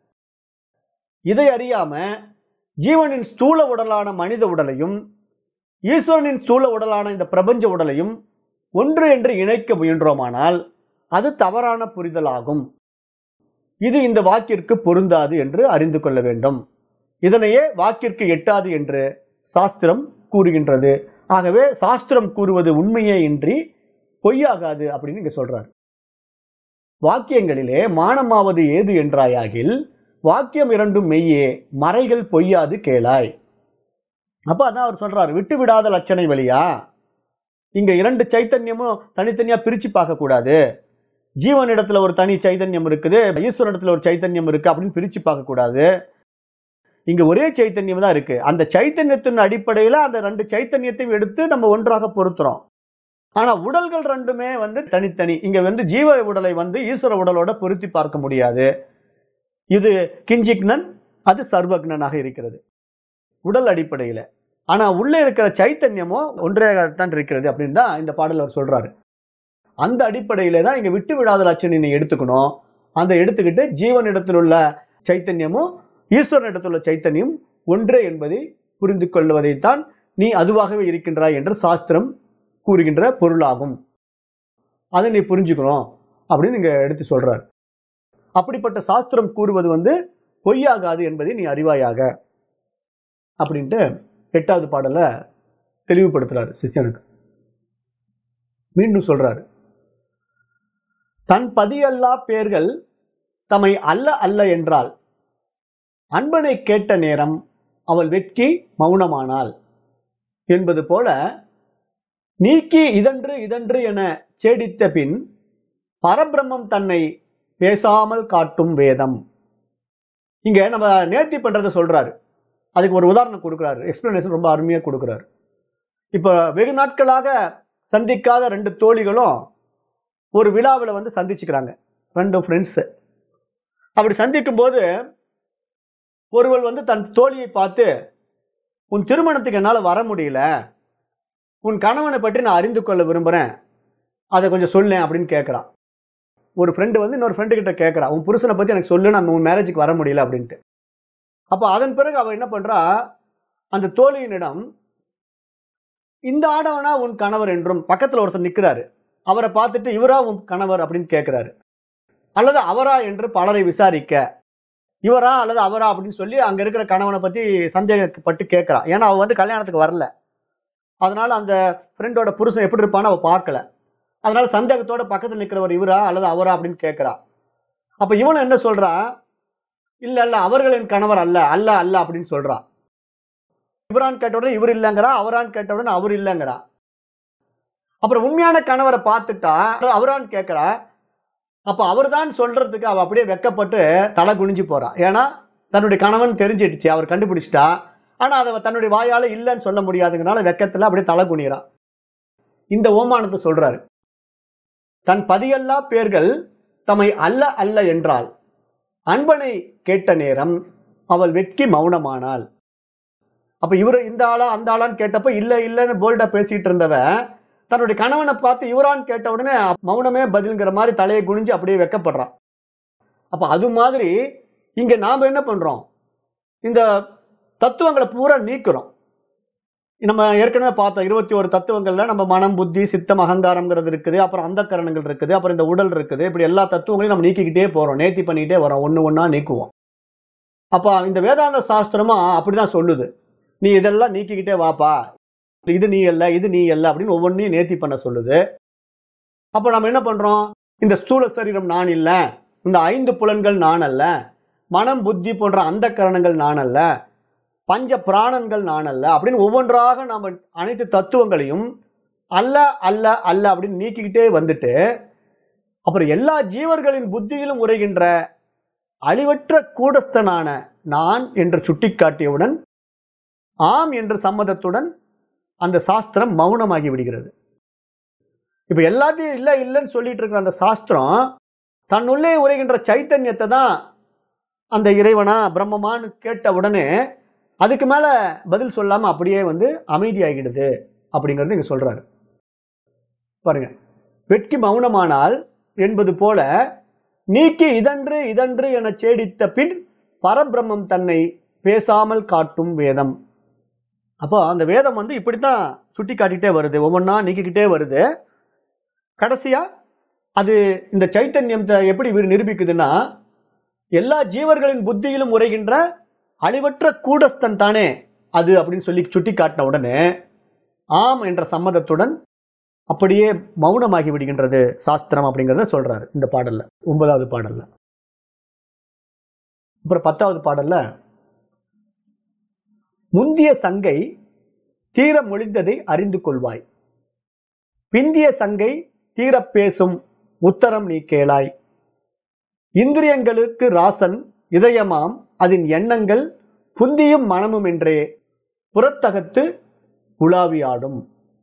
இதை அறியாம ஜீவனின் ஸ்தூல உடலான மனித உடலையும் ஈஸ்வரனின் ஸ்தூல உடலான இந்த பிரபஞ்ச உடலையும் ஒன்று என்று இணைக்க முயன்றோமானால் அது தவறான புரிதலாகும் இது இந்த வாக்கிற்கு பொருந்தாது என்று அறிந்து கொள்ள வேண்டும் இதனையே வாக்கிற்கு எட்டாது என்று சாஸ்திரம் கூறுகின்றது ஆகவே சாஸ்திரம் கூறுவது உண்மையே இன்றி பொய்யாகாது அப்படின்னு இங்க சொல்றார் வாக்கியங்களிலே மானமாவது ஏது என்றாயாகில் வாக்கியம் இரண்டும் மெய்யே மறைகள் பொய்யாது கேளாய் அப்ப அதான் அவர் சொல்றாரு விட்டு விடாத லட்சணை வழியா இங்க இரண்டு சைத்தன்யமும் தனித்தனியா பிரிச்சு பார்க்க கூடாது ஜீவனிடத்துல ஒரு தனி சைத்தன்யம் இருக்குது ஈஸ்வரனிடத்துல ஒரு சைத்தன்யம் இருக்கு அப்படின்னு பிரிச்சு பார்க்க கூடாது இங்க ஒரே சைத்தன்யம் தான் இருக்கு அந்த சைத்தன்யத்தின் அடிப்படையில அந்த ரெண்டு சைத்தன்யத்தையும் எடுத்து நம்ம ஒன்றாக பொருத்துறோம் ஆனா உடல்கள் ரெண்டுமே வந்து தனித்தனி இங்க வந்து ஜீவ உடலை வந்து ஈஸ்வர உடலோட பொருத்தி பார்க்க முடியாது இது கிஞ்சிக்னன் அது சர்வக்னனாக இருக்கிறது உடல் அடிப்படையில ஆனா உள்ளே இருக்கிற சைத்தன்யமோ ஒன்றையாகத்தான் இருக்கிறது அப்படின்னு தான் இந்த பாடல் அவர் சொல்றாரு அந்த அடிப்படையில தான் இங்க விட்டு விடாத லட்சணனை எடுத்துக்கணும் அந்த எடுத்துக்கிட்டு ஜீவனிடத்தில் உள்ள சைத்தன்யமும் ஈஸ்வரனிடத்தில் உள்ள சைத்தன்யம் ஒன்றே என்பதை புரிந்து கொள்வதைத்தான் நீ அதுவாகவே இருக்கின்றாய் என்று சாஸ்திரம் கூறுகின்ற பொருளாகும் அதை நீ புரிஞ்சுக்கணும் அப்படின்னு இங்க எடுத்து சொல்றார் அப்படிப்பட்ட சாஸ்திரம் கூறுவது வந்து பொய்யாகாது என்பதை நீ அறிவாயாக அப்படின்ட்டு எட்டாவது பாடல தெளிவுபடுத்துறாரு சிஷ்யனுக்கு மீண்டும் சொல்றாரு தன் பதியல்லா பேர்கள் தம்மை அல்ல அல்ல என்றால் அன்பனை கேட்ட நேரம் அவள் வெட்கி மௌனமானாள் என்பது போல நீக்கி இதன்று இதன்று என சேடித்த பின் பரபிரம்மம் தன்னை பேசாமல் காட்டும் வேதம் இங்க நம்ம நேர்த்தி பண்றதை சொல்றாரு அதுக்கு ஒரு உதாரணம் கொடுக்குறாரு எக்ஸ்பிளனேஷன் ரொம்ப அருமையா கொடுக்குறாரு இப்போ வெகு நாட்களாக சந்திக்காத ரெண்டு தோழிகளும் ஒரு விழாவில் வந்து சந்திச்சுக்கிறாங்க ரெண்டு ஃப்ரெண்ட்ஸு அப்படி சந்திக்கும் போது ஒருவள் வந்து தன் தோழியை பார்த்து உன் திருமணத்துக்கு என்னால் வர முடியல உன் கணவனை பற்றி நான் அறிந்து கொள்ள விரும்புகிறேன் அதை கொஞ்சம் சொல்லேன் அப்படின்னு கேட்குறான் ஒரு ஃப்ரெண்டு வந்து இன்னொரு ஃப்ரெண்டு கிட்ட கேட்குறா உன் புருஷனை பற்றி எனக்கு சொல்லு நான் உன் மேரேஜுக்கு வர முடியல அப்படின்ட்டு அப்போ அதன் பிறகு அவள் என்ன பண்ணுறா அந்த தோழியினிடம் இந்த ஆடவனா உன் கணவர் என்றும் பக்கத்தில் ஒருத்தர் நிற்கிறாரு அவரை பார்த்துட்டு இவரா உன் கணவர் அப்படின்னு கேட்குறாரு அல்லது அவரா என்று பலரை விசாரிக்க இவரா அல்லது அவரா அப்படின்னு சொல்லி அங்க இருக்கிற கணவனை பத்தி சந்தேகப்பட்டு கேட்கறான் ஏன்னா அவ வந்து கல்யாணத்துக்கு வரல அதனால அந்த ஃப்ரெண்டோட புருஷன் எப்படி இருப்பான்னு அவ பார்க்கல அதனால சந்தேகத்தோட பக்கத்துல நிக்கிறவர் இவரா அல்லது அவரா அப்படின்னு கேட்கறா அப்ப இவனும் என்ன சொல்றா இல்ல இல்ல அவர்கள் என் கணவர் அல்ல அல்ல அல்ல அப்படின்னு சொல்றா இவரான்னு கேட்ட உடனே இவர் இல்லைங்கிறா அவரான்னு கேட்ட உடனே அவர் இல்லைங்கிறா அப்புறம் உண்மையான கணவரை பார்த்துட்டா அவரான்னு கேட்கறா அப்ப அவர்தான் சொல்றதுக்கு அவ அப்படியே வெக்கப்பட்டு தலை குனிஞ்சு போறா ஏன்னா தன்னுடைய கணவன் தெரிஞ்சிடுச்சு அவர் கண்டுபிடிச்சிட்டா ஆனா அதை அவ தன்னுடைய வாயால இல்லைன்னு சொல்ல முடியாதுங்கனால வெக்கத்துல அப்படியே தலை குனிறா இந்த ஓமானத்தை சொல்றாரு தன் பதியல்லா பேர்கள் தம்மை அல்ல அல்ல என்றால் அன்பனை கேட்ட நேரம் அவள் வெட்கி மௌனமானாள் அப்ப இவரு இந்த ஆளா அந்த ஆளான்னு கேட்டப்ப இல்ல இல்லன்னு போல்டா பேசிட்டு இருந்தவ தன்னுடைய கணவனை பார்த்து இவரான்னு கேட்ட உடனே மௌனமே பதில்ங்கிற மாதிரி தலையை குனிஞ்சு அப்படியே வெக்கப்படுறான் அப்ப அது மாதிரி இங்க நாம என்ன பண்றோம் இந்த தத்துவங்களை பூரா நீக்கிறோம் நம்ம ஏற்கனவே பார்த்தோம் இருபத்தி ஒரு தத்துவங்கள்ல நம்ம மனம் புத்தி சித்தம் அகங்காரம்ங்கிறது இருக்குது அப்புறம் அந்த கரணங்கள் இருக்குது அப்புறம் இந்த உடல் இருக்குது இப்படி எல்லா தத்துவங்களையும் நம்ம நீக்கிக்கிட்டே போறோம் நேர்த்தி பண்ணிக்கிட்டே வரோம் ஒண்ணு ஒண்ணா நீக்குவோம் அப்ப இந்த வேதாந்த சாஸ்திரமும் அப்படிதான் சொல்லுது நீ இதெல்லாம் நீக்கிக்கிட்டே வாப்பா இது நீ அல்ல இது நீ அல்ல அப்படின்னு ஒவ்வொன்றையும் நேர்த்தி பண்ண சொல்லுது அப்ப நம்ம என்ன பண்றோம் இந்த ஸ்தூல சரீரம் நான் இல்ல இந்த ஐந்து புலன்கள் நான் அல்ல மனம் புத்தி போன்ற அந்த கரணங்கள் நான் அல்ல பஞ்ச பிராணன்கள் நான் அல்ல அப்படின்னு ஒவ்வொன்றாக நாம அனைத்து தத்துவங்களையும் அல்ல அல்ல அல்ல அப்படின்னு நீக்கிக்கிட்டே வந்துட்டு அப்புறம் எல்லா ஜீவர்களின் புத்தியிலும் உரைகின்ற அழிவற்ற கூடஸ்தனான நான் என்று சுட்டிக்காட்டியவுடன் ஆம் என்ற சம்மதத்துடன் அந்த சாஸ்திரம் மௌனமாகி விடுகிறது இப்ப எல்லாத்தையும் இல்ல இல்லைன்னு சொல்லிட்டு இருக்கிற அந்த சாஸ்திரம் தன்னுள்ளே உரைகின்ற சைத்தன்யத்தை தான் அந்த இறைவனா பிரம்மமான்னு கேட்ட உடனே அதுக்கு மேல பதில் சொல்லாம அப்படியே வந்து அமைதியாகிடுது அப்படிங்கறது இங்க சொல்றாரு பாருங்க வெட்கி மௌனமானால் என்பது போல நீக்கி இதன்று இதன்று என சேடித்த பின் பரபிரம்மம் தன்னை பேசாமல் காட்டும் வேதம் அப்போ அந்த வேதம் வந்து இப்படித்தான் சுட்டி காட்டிட்டே வருது ஒவ்வொன்றா நீக்கிக்கிட்டே வருது கடைசியா அது இந்த சைத்தன்யத்தை எப்படி இவர் நிரூபிக்குதுன்னா எல்லா ஜீவர்களின் புத்தியிலும் உரைகின்ற அழிவற்ற கூடஸ்தன் தானே அது அப்படின்னு சொல்லி சுட்டி காட்டின உடனே ஆம் என்ற சம்மதத்துடன் அப்படியே மௌனமாகி விடுகின்றது சாஸ்திரம் அப்படிங்கிறத சொல்றாரு இந்த பாடல்ல ஒன்பதாவது பாடல்ல அப்புறம் பத்தாவது பாடல்ல முந்திய சங்கை தீர மொழிந்ததை அறிந்து கொள்வாய் பிந்திய சங்கை தீரப் பேசும் உத்தரம் நீ கேளாய் இந்திரியங்களுக்கு ராசன் இதயமாம் அதன் எண்ணங்கள் புந்தியும் மனமும் என்றே புறத்தகத்து உலாவியாடும்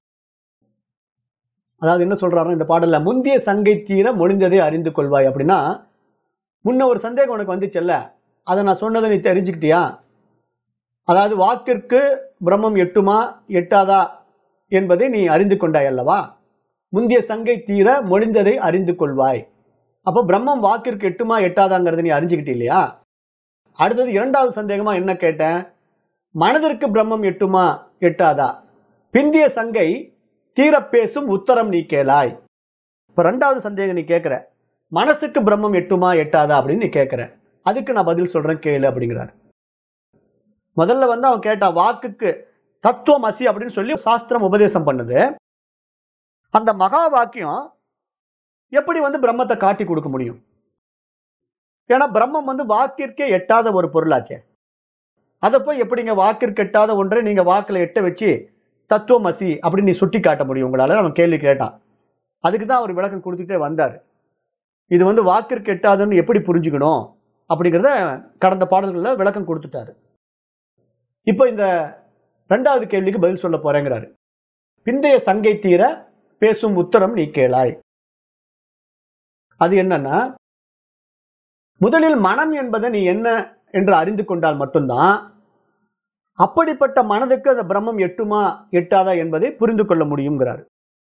அதாவது என்ன சொல்றாருன்னா இந்த பாடல்ல முந்திய சங்கை தீர மொழிந்ததை அறிந்து கொள்வாய் அப்படின்னா முன்ன ஒரு சந்தேகம் உனக்கு வந்துச்சுல்ல அதை நான் சொன்னதை நீ தெரிஞ்சுக்கிட்டியா அதாவது வாக்கிற்கு பிரம்மம் எட்டுமா எட்டாதா என்பதை நீ அறிந்து கொண்டாய் அல்லவா முந்திய சங்கை தீர மொழிந்ததை அறிந்து கொள்வாய் அப்போ பிரம்மம் வாக்கிற்கு எட்டுமா எட்டாதாங்கிறத நீ அறிஞ்சுக்கிட்ட இல்லையா அடுத்தது இரண்டாவது சந்தேகமா என்ன கேட்டேன் மனதிற்கு பிரம்மம் எட்டுமா எட்டாதா பிந்திய சங்கை தீர பேசும் உத்தரம் நீ கேளாய் இப்ப ரெண்டாவது சந்தேகம் நீ கேட்கிற மனசுக்கு பிரம்மம் எட்டுமா எட்டாதா அப்படின்னு நீ கேட்கிற அதுக்கு நான் பதில் சொல்றேன் கேளு அப்படிங்கிறார் முதல்ல வந்து அவன் கேட்டான் வாக்குக்கு தத்துவம் அசி அப்படின்னு சொல்லி சாஸ்திரம் உபதேசம் பண்ணுது அந்த மகா வாக்கியம் எப்படி வந்து பிரம்மத்தை காட்டி கொடுக்க முடியும் ஏன்னா பிரம்மம் வந்து வாக்கிற்கே எட்டாத ஒரு பொருளாச்சே அதை போய் எப்படிங்க வாக்கிற்கு எட்டாத ஒன்றை நீங்க வாக்குல எட்ட வச்சு தத்துவம் அசி அப்படின்னு நீ சுட்டி காட்ட முடியும் உங்களால அவன் கேள்வி கேட்டான் அதுக்கு தான் அவர் விளக்கம் கொடுத்துட்டே வந்தார் இது வந்து வாக்கிற்கு எட்டாதுன்னு எப்படி புரிஞ்சுக்கணும் அப்படிங்கிறத கடந்த பாடல்களில் விளக்கம் கொடுத்துட்டாரு இப்போ இந்த ரெண்டாவது கேள்விக்கு பதில் சொல்ல போறேங்கிறாரு பிந்தைய சங்கை தீர பேசும் உத்தரம் நீ கேளாய் அது என்னன்னா முதலில் மனம் என்பதை நீ என்ன என்று அறிந்து கொண்டால் மட்டும்தான் அப்படிப்பட்ட மனதுக்கு அந்த பிரம்மம் எட்டுமா எட்டாதா என்பதை புரிந்து கொள்ள முடியுங்கிறார்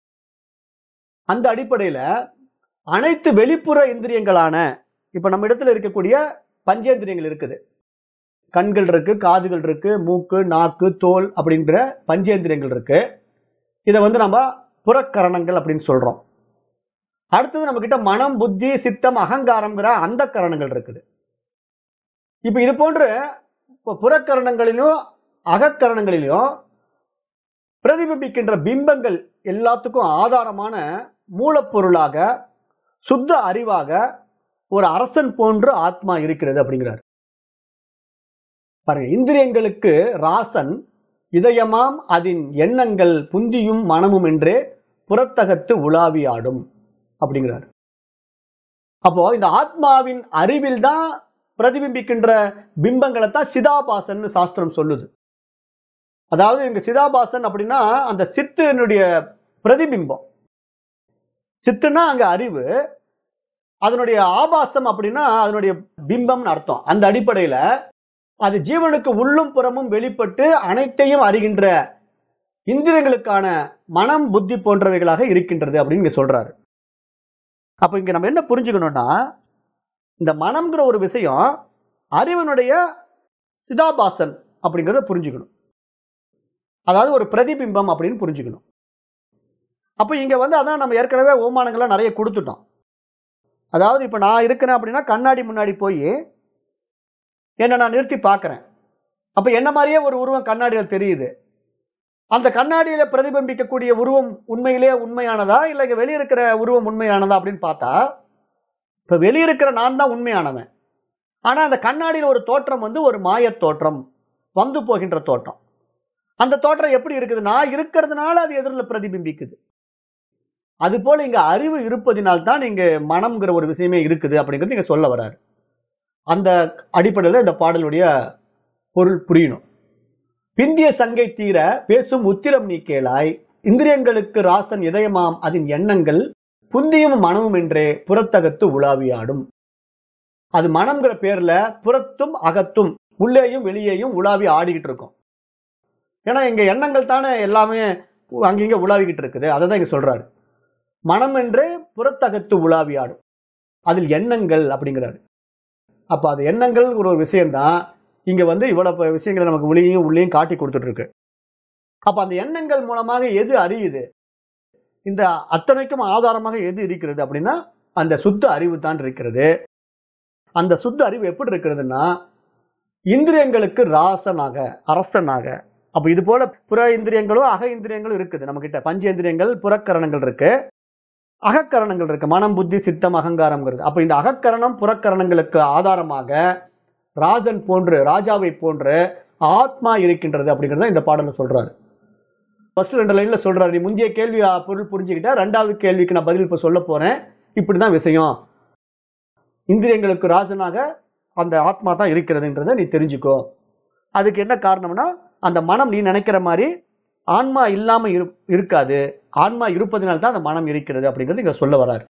அந்த அடிப்படையில அனைத்து வெளிப்புற இந்திரியங்களான இப்ப நம்ம இடத்துல இருக்கக்கூடிய பஞ்சேந்திரியங்கள் இருக்குது கண்கள் இருக்கு காதுகள் இருக்கு மூக்கு நாக்கு தோல் அப்படின்ற பஞ்சேந்திரியங்கள் இருக்கு இதை வந்து நம்ம புறக்கரணங்கள் அப்படின்னு சொல்றோம் அடுத்தது நம்ம கிட்ட மனம் புத்தி சித்தம் அகங்காரம்ங்கிற அந்த கரணங்கள் இருக்குது இப்ப இது போன்று இப்ப புறக்கரணங்களிலும் அகக்கரணங்களிலும் பிரதிபிம்பிக்கின்ற பிம்பங்கள் எல்லாத்துக்கும் ஆதாரமான மூலப்பொருளாக சுத்த அறிவாக ஒரு அரசன் போன்று ஆத்மா இருக்கிறது அப்படிங்கிறார் பாருங்க இந்திரியங்களுக்கு ராசன் இதயமாம் அதன் எண்ணங்கள் புந்தியும் மனமும் என்றே புறத்தகத்து உலாவி ஆடும் அப்படிங்கிறார் அப்போ இந்த ஆத்மாவின் அறிவில் தான் பிரதிபிம்பிக்கின்ற பிம்பங்களை தான் சிதாபாசன் சாஸ்திரம் சொல்லுது அதாவது இங்க சிதாபாசன் அப்படின்னா அந்த சித்தினுடைய பிரதிபிம்பம் சித்துனா அங்க அறிவு அதனுடைய ஆபாசம் அப்படின்னா அதனுடைய பிம்பம்னு அர்த்தம் அந்த அடிப்படையில அது ஜீவனுக்கு உள்ளும் புறமும் வெளிப்பட்டு அனைத்தையும் அறிகின்ற இந்திரியங்களுக்கான மனம் புத்தி போன்றவைகளாக இருக்கின்றது அப்படின்னு இங்க சொல்றாரு அப்ப இங்க நம்ம என்ன புரிஞ்சுக்கணும்னா இந்த மனம்ங்கிற ஒரு விஷயம் அறிவனுடைய சிதாபாசன் அப்படிங்கிறத புரிஞ்சுக்கணும் அதாவது ஒரு பிரதிபிம்பம் அப்படின்னு புரிஞ்சுக்கணும் அப்போ இங்க வந்து அதான் நம்ம ஏற்கனவே ஓமானங்கள்லாம் நிறைய கொடுத்துட்டோம் அதாவது இப்போ நான் இருக்கிறேன் அப்படின்னா கண்ணாடி முன்னாடி போய் என்னை நான் நிறுத்தி பார்க்குறேன் அப்போ என்ன மாதிரியே ஒரு உருவம் கண்ணாடியில் தெரியுது அந்த கண்ணாடியில பிரதிபிம்பிக்கக்கூடிய உருவம் உண்மையிலே உண்மையானதா இல்லை இங்க வெளியே இருக்கிற உருவம் உண்மையானதா அப்படின்னு பார்த்தா இப்போ வெளியே இருக்கிற நான் தான் உண்மையானவன் ஆனா அந்த கண்ணாடியில் ஒரு தோற்றம் வந்து ஒரு மாயத் தோற்றம் வந்து போகின்ற தோற்றம் அந்த தோற்றம் எப்படி இருக்குது நான் இருக்கிறதுனால அது எதிரில் பிரதிபிம்பிக்குது அது போல இங்க அறிவு இருப்பதினால் தான் இங்க மனம்ங்கிற ஒரு விஷயமே இருக்குது அப்படிங்கிறது இங்க சொல்ல வராரு அந்த அடிப்படையில் இந்த பாடலுடைய பொருள் புரியணும் பிந்திய சங்கை தீர பேசும் உத்திரம் நீ கேளாய் இந்திரியங்களுக்கு ராசன் இதயமாம் அதன் எண்ணங்கள் புந்தியும் மனமும் என்றே புறத்தகத்து உலாவியாடும் அது மனம்ங்கிற பேர்ல புறத்தும் அகத்தும் உள்ளேயும் வெளியேயும் உலாவி ஆடிக்கிட்டு இருக்கும் ஏன்னா இங்க எண்ணங்கள் தானே எல்லாமே அங்கங்க உலாவிக்கிட்டு இருக்குது அதை தான் இங்க சொல்றாரு மனம் என்றே புறத்தகத்து உலாவி ஆடும் அதில் எண்ணங்கள் அப்படிங்கிறாரு அப்ப அது எண்ணங்கள் ஒரு விஷயம்தான் இங்க வந்து இவ்வளவு விஷயங்களை நமக்கு வெளியும் உள்ளேயும் காட்டி கொடுத்துட்டு இருக்கு அப்ப அந்த எண்ணங்கள் மூலமாக எது அறியுது இந்த அத்தனைக்கும் ஆதாரமாக எது இருக்கிறது அப்படின்னா அந்த சுத்த அறிவு தான் இருக்கிறது அந்த சுத்த அறிவு எப்படி இருக்கிறதுன்னா இந்திரியங்களுக்கு ராசனாக அரசனாக அப்ப இது போல புற இந்திரியங்களும் அக இந்திரியங்களும் இருக்குது நம்ம கிட்ட பஞ்சேந்திரியங்கள் புறக்கரணங்கள் இருக்கு அகக்கரணங்கள் இருக்கு மனம் புத்தி சித்தம் அகங்காரம்ங்கிறது அப்ப இந்த அகக்கரணம் புறக்கரணங்களுக்கு ஆதாரமாக ராஜன் போன்று ராஜாவை போன்று ஆத்மா இருக்கின்றது அப்படிங்கறத இந்த பாடல்ல சொல்றாரு ஃபர்ஸ்ட் ரெண்டு லைன்ல சொல்றாரு நீ முந்தைய கேள்வி ஆ, பொருள் புரிஞ்சுக்கிட்ட ரெண்டாவது கேள்விக்கு நான் பதில் இப்ப சொல்ல போறேன் இப்படிதான் விஷயம் இந்திரியங்களுக்கு ராஜனாக அந்த ஆத்மா தான் இருக்கிறதுன்றதை நீ தெரிஞ்சுக்கோ அதுக்கு என்ன காரணம்னா அந்த மனம் நீ நினைக்கிற மாதிரி ஆன்மா இல்லாம இரு இருக்காது ஆன்மா இருப்பதனால தான் அந்த மனம் இருக்கிறது அப்படிங்கிறது இங்க சொல்ல வராரு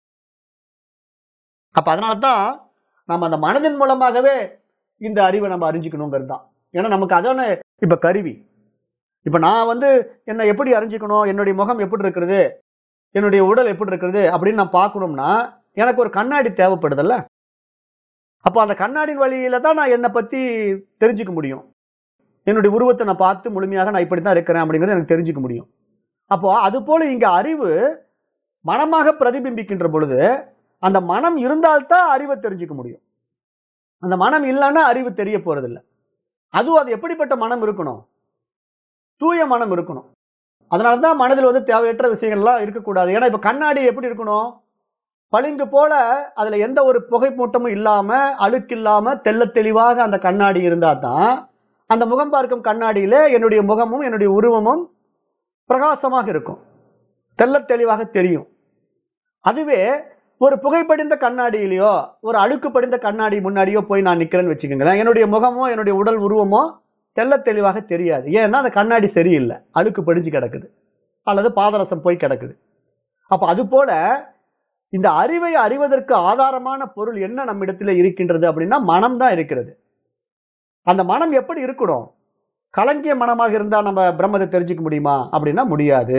அப்ப அதனால தான் நம்ம அந்த மனதின் மூலமாகவே இந்த அறிவை நம்ம அறிஞ்சுக்கணுங்கிறது தான் ஏன்னா நமக்கு அதான இப்ப கருவி இப்ப நான் வந்து என்னை எப்படி அறிஞ்சுக்கணும் என்னுடைய முகம் எப்படி இருக்கிறது என்னுடைய உடல் எப்படி இருக்கிறது அப்படின்னு நான் பார்க்கணும்னா எனக்கு ஒரு கண்ணாடி தேவைப்படுதல்ல அப்போ அந்த கண்ணாடியின் வழியில தான் நான் என்னை பத்தி தெரிஞ்சுக்க முடியும் என்னுடைய உருவத்தை நான் பார்த்து முழுமையாக நான் இப்படி தான் இருக்கிறேன் அப்படிங்கிறது எனக்கு தெரிஞ்சுக்க முடியும் அப்போ அது போல இங்க அறிவு மனமாக பிரதிபிம்பிக்கின்ற பொழுது அந்த மனம் இருந்தால்தான் அறிவை தெரிஞ்சுக்க முடியும் அந்த மனம் இல்லைன்னா அறிவு தெரிய போறதில்ல அதுவும் அது எப்படிப்பட்ட மனம் இருக்கணும் தூய மனம் இருக்கணும் அதனால தான் மனதில் வந்து தேவையற்ற விஷயங்கள்லாம் இருக்கக்கூடாது ஏன்னா இப்போ கண்ணாடி எப்படி இருக்கணும் பளிங்கு போல அதுல எந்த ஒரு புகை மூட்டமும் இல்லாம அழுக்கு இல்லாம தெள்ளத் தெளிவாக அந்த கண்ணாடி இருந்தா தான் அந்த முகம் பார்க்கும் கண்ணாடியில என்னுடைய முகமும் என்னுடைய உருவமும் பிரகாசமாக இருக்கும் தெள்ளத் தெளிவாக தெரியும் அதுவே ஒரு புகைப்படிந்த கண்ணாடியிலையோ ஒரு அழுக்கு படிந்த கண்ணாடி முன்னாடியோ போய் நான் நிக்கிறேன்னு வச்சுக்கோங்களேன் என்னுடைய முகமோ என்னுடைய உடல் உருவமோ தெள்ளத் தெளிவாக தெரியாது ஏன்னா அந்த கண்ணாடி சரியில்லை அழுக்கு படிஞ்சு கிடக்குது அல்லது பாதரசம் போய் கிடக்குது அப்ப அது போல இந்த அறிவை அறிவதற்கு ஆதாரமான பொருள் என்ன நம்மிடத்தில் இருக்கின்றது அப்படின்னா மனம் தான் இருக்கிறது அந்த மனம் எப்படி இருக்கணும் கலங்கிய மனமாக இருந்தா நம்ம பிரம்மத்தை தெரிஞ்சுக்க முடியுமா அப்படின்னா முடியாது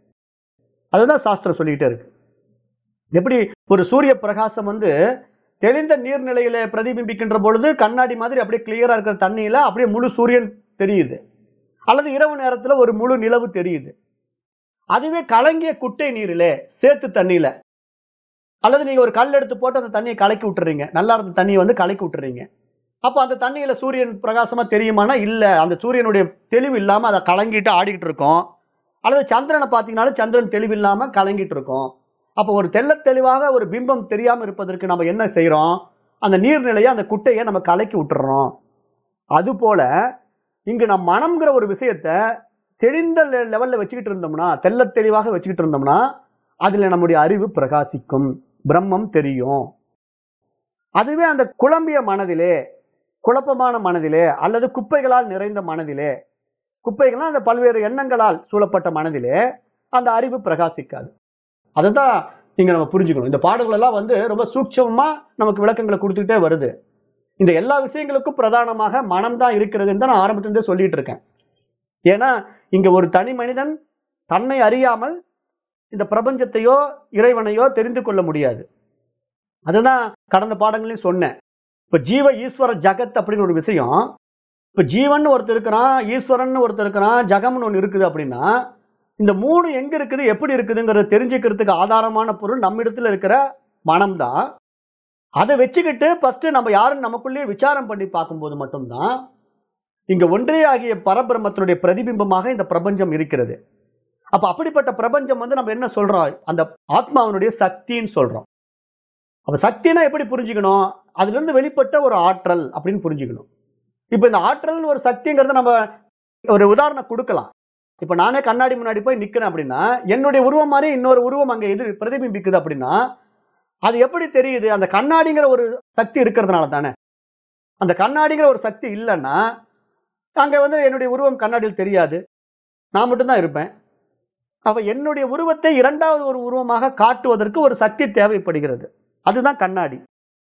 அதுதான் சாஸ்திரம் சொல்லிக்கிட்டே இருக்கு எப்படி ஒரு சூரிய பிரகாசம் வந்து தெளிந்த நீர்நிலையில பிரதிபிம்பிக்கின்ற பொழுது கண்ணாடி மாதிரி அப்படியே கிளியரா இருக்கிற தண்ணியில அப்படியே முழு சூரியன் தெரியுது அல்லது இரவு நேரத்துல ஒரு முழு நிலவு தெரியுது அதுவே கலங்கிய குட்டை நீரிலே சேத்து தண்ணியில அல்லது நீங்க ஒரு கல் எடுத்து போட்டு அந்த தண்ணியை கலக்கி விட்டுறீங்க நல்லா இருந்த தண்ணியை வந்து கலக்கி விட்டுறீங்க அப்போ அந்த தண்ணியில சூரியன் பிரகாசமா தெரியுமானா இல்ல அந்த சூரியனுடைய தெளிவு இல்லாம அதை கலங்கிட்டு ஆடிக்கிட்டு இருக்கோம் அல்லது சந்திரனை பார்த்தீங்கன்னாலும் சந்திரன் தெளிவு இல்லாம கலங்கிட்டு இருக்கும் அப்போ ஒரு தெள்ளத் தெளிவாக ஒரு பிம்பம் தெரியாம இருப்பதற்கு நம்ம என்ன செய்றோம் அந்த நீர்நிலையை அந்த குட்டையை நம்ம கலக்கி விட்டுறோம் அது போல இங்கு நம் மனம்ங்கிற ஒரு விஷயத்த தெளிந்த லெ- லெவல்ல வச்சுக்கிட்டு இருந்தோம்னா தெள்ளத் தெளிவாக வச்சுக்கிட்டு இருந்தோம்னா அதுல நம்முடைய அறிவு பிரகாசிக்கும் பிரம்மம் தெரியும் அதுவே அந்த குழம்பிய மனதிலே குழப்பமான மனதிலே அல்லது குப்பைகளால் நிறைந்த மனதிலே குப்பைகள்னா அந்த பல்வேறு எண்ணங்களால் சூழப்பட்ட மனதிலே அந்த அறிவு பிரகாசிக்காது அதுதான் நீங்க நம்ம புரிஞ்சுக்கணும் இந்த பாடல்கள் எல்லாம் வந்து ரொம்ப சூட்சமா நமக்கு விளக்கங்களை கொடுத்துக்கிட்டே வருது இந்த எல்லா விஷயங்களுக்கும் பிரதானமாக மனம் தான் இருக்கிறதுன்னு தான் நான் ஆரம்பத்திலிருந்தே சொல்லிட்டு இருக்கேன் ஏன்னா இங்க ஒரு தனி மனிதன் தன்னை அறியாமல் இந்த பிரபஞ்சத்தையோ இறைவனையோ தெரிந்து கொள்ள முடியாது அதுதான் கடந்த பாடங்களையும் சொன்னேன் இப்ப ஜீவ ஈஸ்வர ஜகத் அப்படின்னு ஒரு விஷயம் இப்ப ஜீவன் ஒருத்தர் இருக்கிறான் ஈஸ்வரன் ஒருத்தர் இருக்கிறான் ஜகம்னு ஒன்று இருக்குது அப்படின்னா இந்த மூணு எங்க இருக்குது எப்படி இருக்குதுங்கிறத தெரிஞ்சுக்கிறதுக்கு ஆதாரமான பொருள் நம்மிடத்துல இருக்கிற மனம்தான் அதை வச்சுக்கிட்டு ஃபர்ஸ்ட் நம்ம யாருன்னு நமக்குள்ளேயே விசாரம் பண்ணி பார்க்கும்போது மட்டும்தான் இங்க ஒன்றே ஆகிய பரபிரம்மத்தினுடைய பிரதிபிம்பமாக இந்த பிரபஞ்சம் இருக்கிறது அப்ப அப்படிப்பட்ட பிரபஞ்சம் வந்து நம்ம என்ன சொல்றோம் அந்த ஆத்மாவினுடைய சக்தின்னு சொல்றோம் அப்ப சக்தினா எப்படி புரிஞ்சுக்கணும் அதுல இருந்து வெளிப்பட்ட ஒரு ஆற்றல் அப்படின்னு புரிஞ்சுக்கணும் இப்ப இந்த ஆற்றல் ஒரு சக்திங்கிறத நம்ம ஒரு உதாரணம் கொடுக்கலாம் இப்ப நானே கண்ணாடி முன்னாடி போய் நிக்கிறேன் அப்படின்னா என்னுடைய உருவம் மாதிரி இன்னொரு உருவம் அங்க எதிர் பிரதிபிம்பிக்குது அப்படின்னா அது எப்படி தெரியுது அந்த கண்ணாடிங்கிற ஒரு சக்தி இருக்கிறதுனால தானே அந்த கண்ணாடிங்கிற ஒரு சக்தி இல்லைன்னா அங்க வந்து என்னுடைய உருவம் கண்ணாடியில் தெரியாது நான் மட்டும்தான் இருப்பேன் அப்ப என்னுடைய உருவத்தை இரண்டாவது ஒரு உருவமாக காட்டுவதற்கு ஒரு சக்தி தேவைப்படுகிறது அதுதான் கண்ணாடி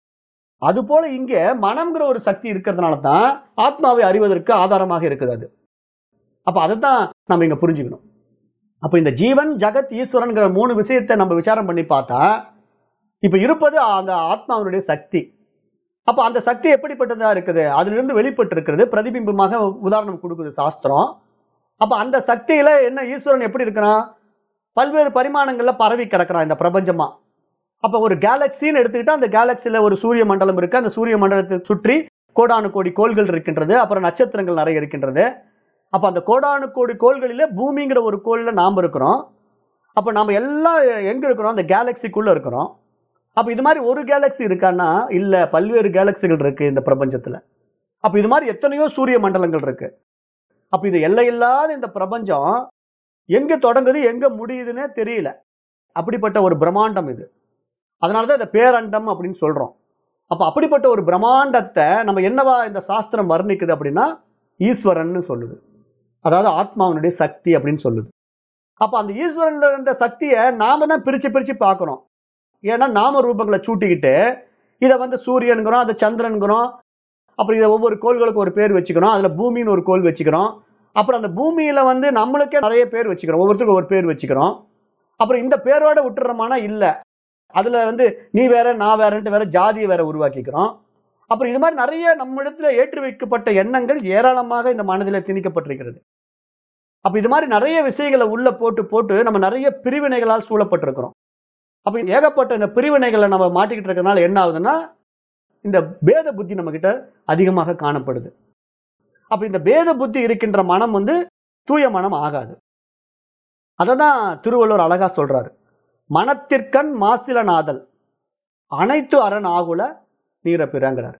அதுபோல இங்க மனம்ங்கிற ஒரு சக்தி இருக்கிறதுனால தான் ஆத்மாவை அறிவதற்கு ஆதாரமாக இருக்குது அது அப்ப அதைத்தான் நம்ம இங்க புரிஞ்சுக்கணும் அப்ப இந்த ஜீவன் ஜகத் ஈஸ்வரன்கிற மூணு விஷயத்தை நம்ம விசாரம் பண்ணி பார்த்தா இப்ப இருப்பது அந்த ஆத்மாவினுடைய சக்தி அப்ப அந்த சக்தி எப்படிப்பட்டதா இருக்குது அதுல இருந்து வெளிப்பட்டு இருக்கிறது பிரதிபிம்பமாக உதாரணம் கொடுக்குது சாஸ்திரம் அப்ப அந்த சக்தியில என்ன ஈஸ்வரன் எப்படி இருக்கிறான் பல்வேறு பரிமாணங்கள்ல பரவி கிடக்கிறான் இந்த பிரபஞ்சமா அப்ப ஒரு கேலக்சின்னு எடுத்துக்கிட்டா அந்த கேலக்சில ஒரு சூரிய மண்டலம் இருக்கு அந்த சூரிய மண்டலத்தை சுற்றி கோடானு கோடி கோள்கள் இருக்கின்றது அப்புறம் நட்சத்திரங்கள் நிறைய இருக்கின்றது அப்ப அந்த கோடானு கோடி கோள்களிலே பூமிங்கிற ஒரு கோள்ல நாம் இருக்கிறோம் அப்ப நாம எல்லாம் எங்க இருக்கிறோம் அந்த கேலக்சிக்குள்ள இருக்கிறோம் அப்ப இது மாதிரி ஒரு கேலக்சி இருக்கான்னா இல்ல பல்வேறு கேலக்சிகள் இருக்கு இந்த பிரபஞ்சத்துல அப்ப இது மாதிரி எத்தனையோ சூரிய மண்டலங்கள் இருக்கு அப்ப இது எல்லையில்லாத இந்த பிரபஞ்சம் எங்க தொடங்குது எங்க முடியுதுன்னே தெரியல அப்படிப்பட்ட ஒரு பிரம்மாண்டம் இது அதனாலதான் இந்த பேரண்டம் அப்படின்னு சொல்றோம் அப்ப அப்படிப்பட்ட ஒரு பிரம்மாண்டத்தை நம்ம என்னவா இந்த சாஸ்திரம் வர்ணிக்குது அப்படின்னா ஈஸ்வரன்னு சொல்லுது அதாவது ஆத்மாவினுடைய சக்தி அப்படின்னு சொல்லுது அப்ப அந்த ஈஸ்வரன்ல இருந்த சக்தியை நாம தான் பிரிச்சு பிரிச்சு பார்க்கிறோம் ஏன்னா நாம ரூபங்களை சூட்டிக்கிட்டு இதை வந்து சூரியனுங்கிறோம் அதை சந்திரனுங்கிறோம் அப்புறம் இதை ஒவ்வொரு கோள்களுக்கு ஒரு பேர் வச்சுக்கிறோம் அதுல பூமின்னு ஒரு கோள் வச்சுக்கிறோம் அப்புறம் அந்த பூமியில வந்து நம்மளுக்கே நிறைய பேர் வச்சுக்கிறோம் ஒவ்வொருத்தருக்கும் ஒரு பேர் வச்சுக்கிறோம் அப்புறம் இந்த பேரோட விட்டுறோமானா இல்ல அதுல வந்து நீ வேற நான் வேறன்ட்டு வேற ஜாதியை வேற உருவாக்கிக்கிறோம் அப்புறம் இது மாதிரி நிறைய நம்ம இடத்துல ஏற்றி வைக்கப்பட்ட எண்ணங்கள் ஏராளமாக இந்த மனதில் திணிக்கப்பட்டிருக்கிறது அப்ப இது மாதிரி நிறைய விஷயங்களை உள்ள போட்டு போட்டு நம்ம நிறைய பிரிவினைகளால் சூழப்பட்டிருக்கிறோம் அப்ப ஏகப்பட்ட இந்த பிரிவினைகளை நம்ம மாட்டிக்கிட்டு இருக்கறனால என்ன ஆகுதுன்னா இந்த பேத புத்தி நம்ம கிட்ட அதிகமாக காணப்படுது அப்ப இந்த பேத புத்தி இருக்கின்ற மனம் வந்து தூய மனம் ஆகாது அதை தான் திருவள்ளுவர் அழகா சொல்றாரு மனத்திற்கண் மாசிலநாதல் அனைத்து அரண் ஆகுல நீர பிறங்கிறார்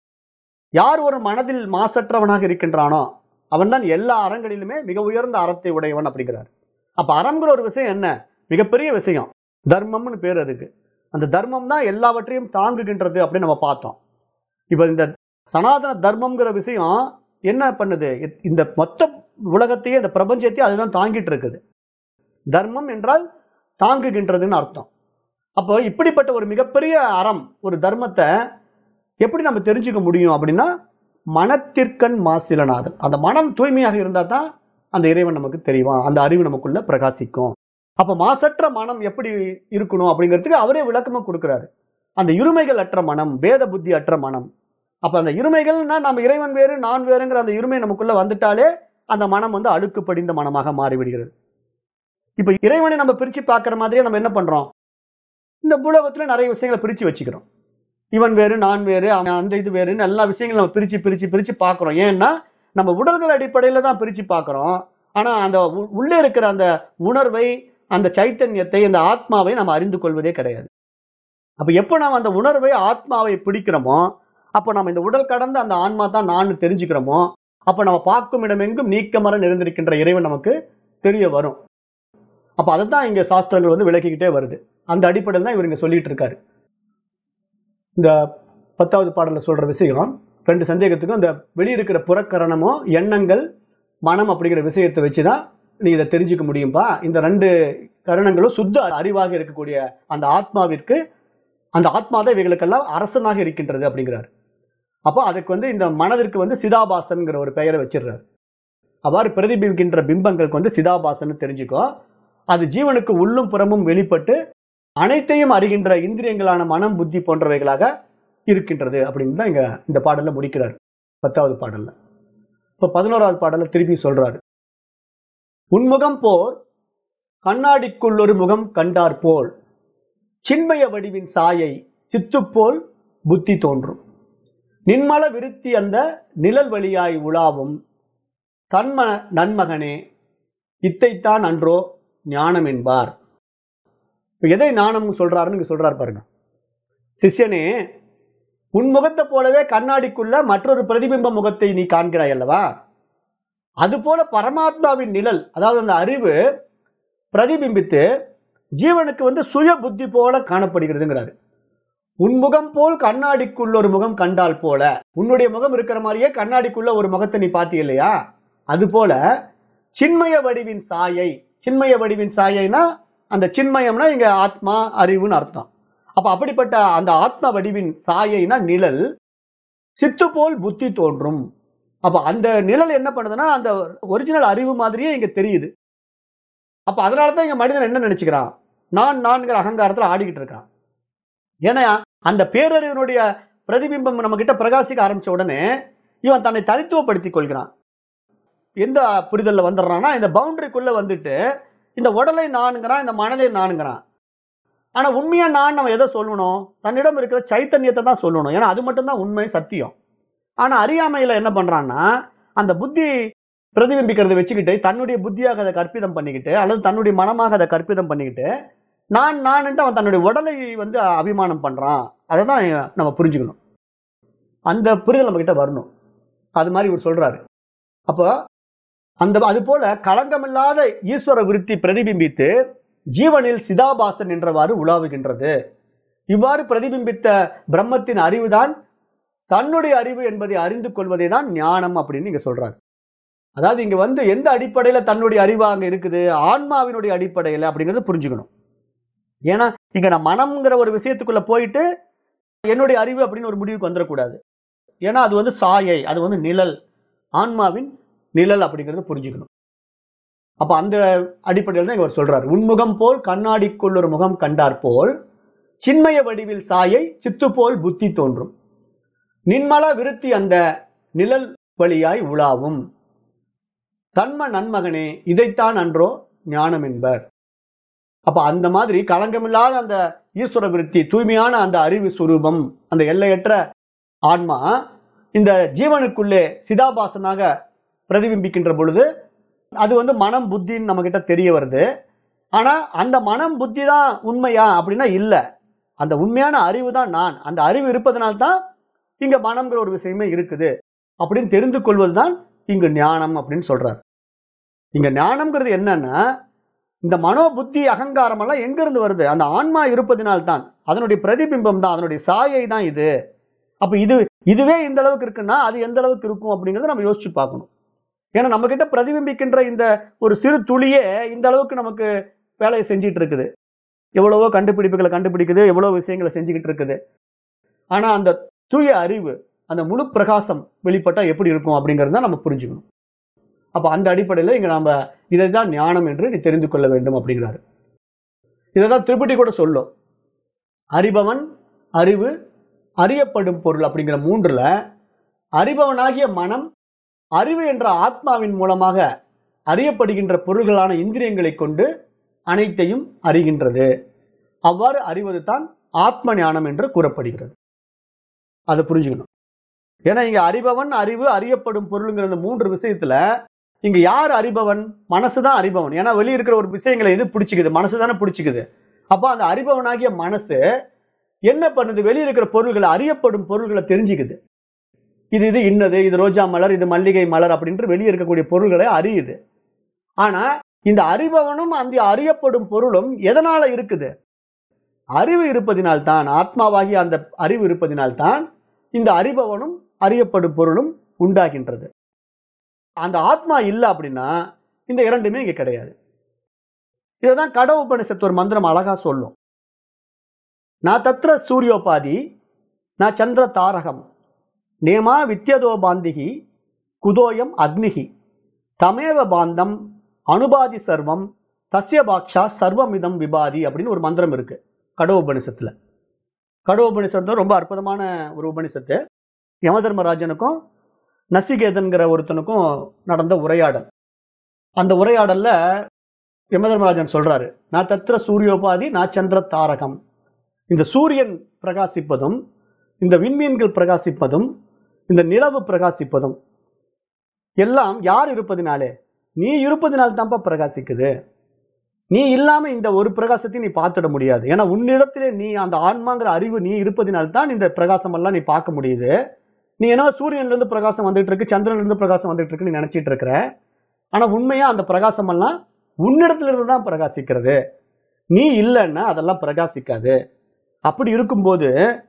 யார் ஒரு மனதில் மாசற்றவனாக இருக்கின்றானோ அவன்தான் எல்லா அறங்களிலுமே மிக உயர்ந்த அறத்தை உடையவன் அப்படிங்கிறார் அப்ப அறம்ங்கிற ஒரு விஷயம் என்ன மிகப்பெரிய விஷயம் தர்மம்னு பேர் அதுக்கு அந்த தர்மம் தான் எல்லாவற்றையும் தாங்குகின்றது அப்படின்னு நம்ம பார்த்தோம் இப்ப இந்த சனாதன தர்மம்ங்கிற விஷயம் என்ன பண்ணுது இ- இந்த மொத்த உலகத்தையே இந்த பிரபஞ்சத்தையே அதுதான் தாங்கிட்டு இருக்குது தர்மம் என்றால் தாங்குகின்றதுன்னு அர்த்தம் அப்போ இப்படிப்பட்ட ஒரு மிகப்பெரிய அறம் ஒரு தர்மத்தை எப்படி நம்ம தெரிஞ்சுக்க முடியும் அப்படின்னா மனத்திற்கண் மாசிலனாதல் அந்த மனம் தூய்மையாக இருந்தா தான் அந்த இறைவன் நமக்கு தெரியும் அந்த அறிவு நமக்குள்ள பிரகாசிக்கும் அப்ப மாசற்ற மனம் எப்படி இருக்கணும் அப்படிங்கிறதுக்கு அவரே விளக்கமா கொடுக்கிறாரு அந்த இருமைகள் அற்ற மனம் பேத புத்தி அற்ற மனம் அப்ப அந்த இருமைகள்னா நம்ம இறைவன் வேறு நான் வேறுங்கிற அந்த இருமை நமக்குள்ள வந்துட்டாலே அந்த மனம் வந்து அழுக்கு படிந்த மனமாக மாறிவிடுகிறது இப்ப இறைவனை நம்ம பிரிச்சு பார்க்கிற மாதிரியே நம்ம என்ன பண்றோம் இந்த உலகத்துல நிறைய விஷயங்களை பிரிச்சு வச்சுக்கிறோம் இவன் வேறு நான் வேறு அவன் அந்த இது வேறுன்னு எல்லா விஷயங்களும் நம்ம பிரிச்சு பிரிச்சு பிரிச்சு பார்க்கிறோம் ஏன்னா நம்ம உடல்கள் அடிப்படையில தான் பிரிச்சு பார்க்கிறோம் ஆனா அந்த உ- உள்ளே இருக்கிற அந்த உணர்வை அந்த சைத்தன்யத்தை அந்த ஆத்மாவை நம்ம அறிந்து கொள்வதே கிடையாது அப்ப எப்போ நாம் அந்த உணர்வை ஆத்மாவை பிடிக்கிறோமோ அப்போ நம்ம இந்த உடல் கடந்த அந்த ஆன்மா தான் நான் தெரிஞ்சுக்கிறோமோ அப்ப நம்ம பார்க்கும் இடமெங்கும் நீக்கமர நிறைந்திருக்கின்ற இறைவன் நமக்கு தெரிய வரும் அப்ப அதை தான் இங்க சாஸ்திரங்கள் வந்து விளக்கிக்கிட்டே வருது அந்த அடிப்படையில் தான் இவர் இங்க சொல்லிட்டு இருக்காரு இந்த பத்தாவது பாடல்ல சொல்ற விஷயம் ரெண்டு சந்தேகத்துக்கும் அந்த வெளியிருக்கிற புறக்கரணமோ எண்ணங்கள் மனம் அப்படிங்கிற விஷயத்தை வச்சுதான் நீ இதை தெரிஞ்சுக்க முடியும்பா இந்த ரெண்டு கரணங்களும் சுத்த அறிவாக இருக்கக்கூடிய அந்த ஆத்மாவிற்கு அந்த ஆத்மா தான் இவைகளுக்கெல்லாம் அரசனாக இருக்கின்றது அப்படிங்கிறார் அப்போ அதுக்கு வந்து இந்த மனதிற்கு வந்து சிதாபாசன்ங்கிற ஒரு பெயரை வச்சிடுறாரு அவ்வாறு பிரதிபிக்கின்ற பிம்பங்களுக்கு வந்து சிதாபாசன் தெரிஞ்சுக்கோ அது ஜீவனுக்கு உள்ளும் புறமும் வெளிப்பட்டு அனைத்தையும் அறிகின்ற இந்திரியங்களான மனம் புத்தி போன்றவைகளாக இருக்கின்றது அப்படின்னு தான் இங்க இந்த பாடல்ல முடிக்கிறார் பத்தாவது பாடல்ல இப்ப பதினோராவது பாடல்ல திருப்பி சொல்றாரு உன்முகம் போர் கண்ணாடிக்குள் ஒரு முகம் கண்டார் போல் சின்மய வடிவின் சாயை சித்துப்போல் புத்தி தோன்றும் நின்மல விருத்தி அந்த நிழல் வழியாய் உலாவும் தன்ம நன்மகனே இத்தைத்தான் அன்றோ ஞானம் என்பார் இப்ப எதை ஞானம் சொல்றாருன்னு இங்க சொல்றாரு பாருங்க சிஷ்யனே உன் முகத்தை போலவே கண்ணாடிக்குள்ள மற்றொரு பிரதிபிம்ப முகத்தை நீ காண்கிறாய் அல்லவா அதுபோல பரமாத்மாவின் நிழல் அதாவது அந்த அறிவு பிரதிபிம்பித்து ஜீவனுக்கு வந்து சுய புத்தி போல காணப்படுகிறதுங்கிறாரு உன் முகம் போல் கண்ணாடிக்குள்ள ஒரு முகம் கண்டால் போல உன்னுடைய முகம் இருக்கிற மாதிரியே கண்ணாடிக்குள்ள ஒரு முகத்தை நீ பாத்தி இல்லையா அது போல சின்மய வடிவின் சாயை சின்மய வடிவின் சாயைனா அந்த சின்மயம்னா இங்க ஆத்மா அறிவுன்னு அர்த்தம் அப்ப அப்படிப்பட்ட அந்த ஆத்ம வடிவின் சாயைனா நிழல் சித்து போல் புத்தி தோன்றும் அப்ப அந்த நிழல் என்ன பண்ணுதுன்னா அந்த ஒரிஜினல் அறிவு மாதிரியே இங்க தெரியுது அப்ப அதனாலதான் இங்க மனிதன் என்ன நினைச்சுக்கிறான் நான் நான்கிற அகங்காரத்துல ஆடிக்கிட்டு இருக்கான் ஏன்னா அந்த பேரறிவினுடைய பிரதிபிம்பம் நம்ம கிட்ட பிரகாசிக்க ஆரம்பிச்ச உடனே இவன் தன்னை தனித்துவப்படுத்திக் கொள்கிறான் எந்த புரிதல்ல வந்துடுறான்னா இந்த பவுண்டரிக்குள்ள வந்துட்டு இந்த உடலை நானுங்கிறான் இந்த மனதை நானுங்கிறான் ஆனா உண்மையா நான் நம்ம எதை சொல்லணும் தன்னிடம் இருக்கிற சைத்தன்யத்தை தான் சொல்லணும் ஏன்னா அது மட்டும்தான் உண்மை சத்தியம் ஆனா அறியாமையில என்ன பண்றான்னா அந்த புத்தி பிரதிபிம்பிக்கிறத வச்சுக்கிட்டு தன்னுடைய புத்தியாக அதை கற்பிதம் பண்ணிக்கிட்டு அல்லது தன்னுடைய மனமாக அதை கற்பிதம் பண்ணிக்கிட்டு நான் நான்ட்டு அவன் தன்னுடைய உடலை வந்து அபிமானம் பண்றான் அதை தான் நம்ம புரிஞ்சுக்கணும் அந்த புரிதல் நம்ம கிட்ட வரணும் அது மாதிரி இவர் சொல்றாரு அப்போ அந்த அது போல களங்கமில்லாத ஈஸ்வர விருத்தி பிரதிபிம்பித்து ஜீவனில் சிதாபாசன் என்றவாறு உலாவுகின்றது இவ்வாறு பிரதிபிம்பித்த பிரம்மத்தின் அறிவுதான் தன்னுடைய அறிவு என்பதை அறிந்து கொள்வதே தான் ஞானம் அப்படின்னு இங்க சொல்றாரு அதாவது இங்க வந்து எந்த அடிப்படையில தன்னுடைய அறிவு அங்க இருக்குது ஆன்மாவினுடைய அடிப்படையில அப்படிங்கறது புரிஞ்சுக்கணும் ஏன்னா இங்க நான் மனம்ங்கிற ஒரு விஷயத்துக்குள்ள போயிட்டு என்னுடைய அறிவு அப்படின்னு ஒரு முடிவுக்கு வந்துடக்கூடாது ஏன்னா அது வந்து சாயை அது வந்து நிழல் ஆன்மாவின் நிழல் அப்படிங்கறத புரிஞ்சுக்கணும் அப்ப அந்த அடிப்படையில் தான் இவர் சொல்றாரு உன்முகம் போல் கண்ணாடிக்குள் ஒரு முகம் கண்டார் போல் சின்மய வடிவில் சாயை சித்து போல் புத்தி தோன்றும் நின்மல விருத்தி அந்த நிழல் வழியாய் உலாவும் தன்ம நன்மகனே இதைத்தான் அன்றோ ஞானம் என்பர் அப்ப அந்த மாதிரி களங்கமில்லாத அந்த ஈஸ்வர விருத்தி தூய்மையான அந்த அறிவு சுரூபம் அந்த எல்லையற்ற ஆன்மா இந்த ஜீவனுக்குள்ளே சிதாபாசனாக பிரதிபிம்பிக்கின்ற பொழுது அது வந்து மனம் புத்தின்னு நம்ம கிட்ட தெரிய வருது ஆனா அந்த மனம் புத்தி தான் உண்மையா அப்படின்னா இல்ல அந்த உண்மையான அறிவு தான் நான் அந்த அறிவு இருப்பதனால்தான் இங்க மனம்ங்கிற ஒரு விஷயமே இருக்குது அப்படின்னு தெரிந்து கொள்வதுதான் இங்கு ஞானம் அப்படின்னு சொல்றார் இங்க ஞானம்ங்கிறது என்னன்னா இந்த மனோ புத்தி அகங்காரம் எல்லாம் எங்க இருந்து வருது அந்த ஆன்மா இருப்பதினால்தான் அதனுடைய பிரதிபிம்பம் தான் அதனுடைய சாயை தான் இது அப்ப இது இதுவே இந்த அளவுக்கு இருக்குன்னா அது எந்த அளவுக்கு இருக்கும் அப்படிங்கறத நம்ம யோசிச்சு பார்க்கணும் ஏன்னா நம்ம கிட்ட பிரதிபிம்பிக்கின்ற இந்த ஒரு சிறு துளியே இந்த அளவுக்கு நமக்கு வேலையை செஞ்சிட்டு இருக்குது எவ்வளவோ கண்டுபிடிப்புகளை கண்டுபிடிக்குது எவ்வளவு விஷயங்களை செஞ்சுக்கிட்டு இருக்குது ஆனா அந்த தூய அறிவு அந்த முழு பிரகாசம் வெளிப்பட்டா எப்படி இருக்கும் அப்படிங்கிறது தான் நம்ம புரிஞ்சுக்கணும் அப்ப அந்த அடிப்படையில் இங்க நாம இதை தான் ஞானம் என்று நீ தெரிந்து கொள்ள வேண்டும் அப்படிங்கிறாரு இதை தான் திருப்பட்டி கூட சொல்லும் அறிபவன் அறிவு அறியப்படும் பொருள் அப்படிங்கிற மூன்றுல அறிபவனாகிய மனம் அறிவு என்ற ஆத்மாவின் மூலமாக அறியப்படுகின்ற பொருள்களான இந்திரியங்களை கொண்டு அனைத்தையும் அறிகின்றது அவ்வாறு அறிவது தான் ஆத்ம ஞானம் என்று கூறப்படுகிறது அதை புரிஞ்சுக்கணும் ஏன்னா இங்க அறிபவன் அறிவு அறியப்படும் பொருளுங்கிற இந்த மூன்று விஷயத்துல இங்க யார் அறிபவன் மனசு தான் அறிபவன் ஏன்னா வெளியே இருக்கிற ஒரு விஷயங்களை எது பிடிச்சிக்குது மனசு தானே பிடிச்சிக்குது அப்போ அந்த அறிபவனாகிய மனசு என்ன பண்ணுது வெளியே இருக்கிற பொருள்களை அறியப்படும் பொருள்களை தெரிஞ்சுக்குது இது இது இன்னது இது ரோஜா மலர் இது மல்லிகை மலர் அப்படின்ட்டு வெளியே இருக்கக்கூடிய பொருள்களை அறியுது ஆனா இந்த அறிபவனும் அந்த அறியப்படும் பொருளும் எதனால இருக்குது அறிவு இருப்பதினால்தான் ஆத்மாவாகிய அந்த அறிவு இருப்பதினால்தான் இந்த அறிபவனும் அறியப்படும் பொருளும் உண்டாகின்றது அந்த ஆத்மா இல்லை அப்படின்னா இந்த இரண்டுமே இங்க கிடையாது இதுதான் கட உபனிஷத்து ஒரு மந்திரம் அழகா சொல்லும் நான் தத்ர சூரியோபாதி நான் சந்திர தாரகம் நேமா வித்யதோ பாந்திகி குதோயம் அக்னிகி தமேவ பாந்தம் அனுபாதி சர்வம் தஸ்ய பாக்ஷா சர்வமிதம் விபாதி அப்படின்னு ஒரு மந்திரம் இருக்கு கட உபனிஷத்துல கட உபனிஷத்து ரொம்ப அற்புதமான ஒரு உபனிஷத்து யமதர்மராஜனுக்கும் நசிகேதன்கிற ஒருத்தனுக்கும் நடந்த உரையாடல் அந்த உரையாடல்ல யமதர்மராஜன் சொல்றாரு நான் தத்திர சூரியோபாதி நான் சந்திர தாரகம் இந்த சூரியன் பிரகாசிப்பதும் இந்த விண்மீன்கள் பிரகாசிப்பதும் இந்த நிலவு பிரகாசிப்பதும் எல்லாம் யார் இருப்பதினாலே நீ இருப்பதினால் தான்ப்பா பிரகாசிக்குது நீ இல்லாம இந்த ஒரு பிரகாசத்தை நீ பார்த்துட முடியாது ஏன்னா உன்னிடத்திலே நீ அந்த ஆன்மாங்கிற அறிவு நீ இருப்பதினால் தான் இந்த பிரகாசம் எல்லாம் நீ பார்க்க முடியுது நீ என்ன சூரியன்ல இருந்து பிரகாசம் வந்துட்டு இருக்கு சந்திரன்ல இருந்து பிரகாசம் வந்துட்டு இருக்கு நீ நினைச்சிட்டு இருக்கிற ஆனா உண்மையா அந்த பிரகாசம் எல்லாம் உன்னிடத்துல இருந்து தான் பிரகாசிக்கிறது நீ இல்லைன்னா அதெல்லாம் பிரகாசிக்காது அப்படி இருக்கும்போது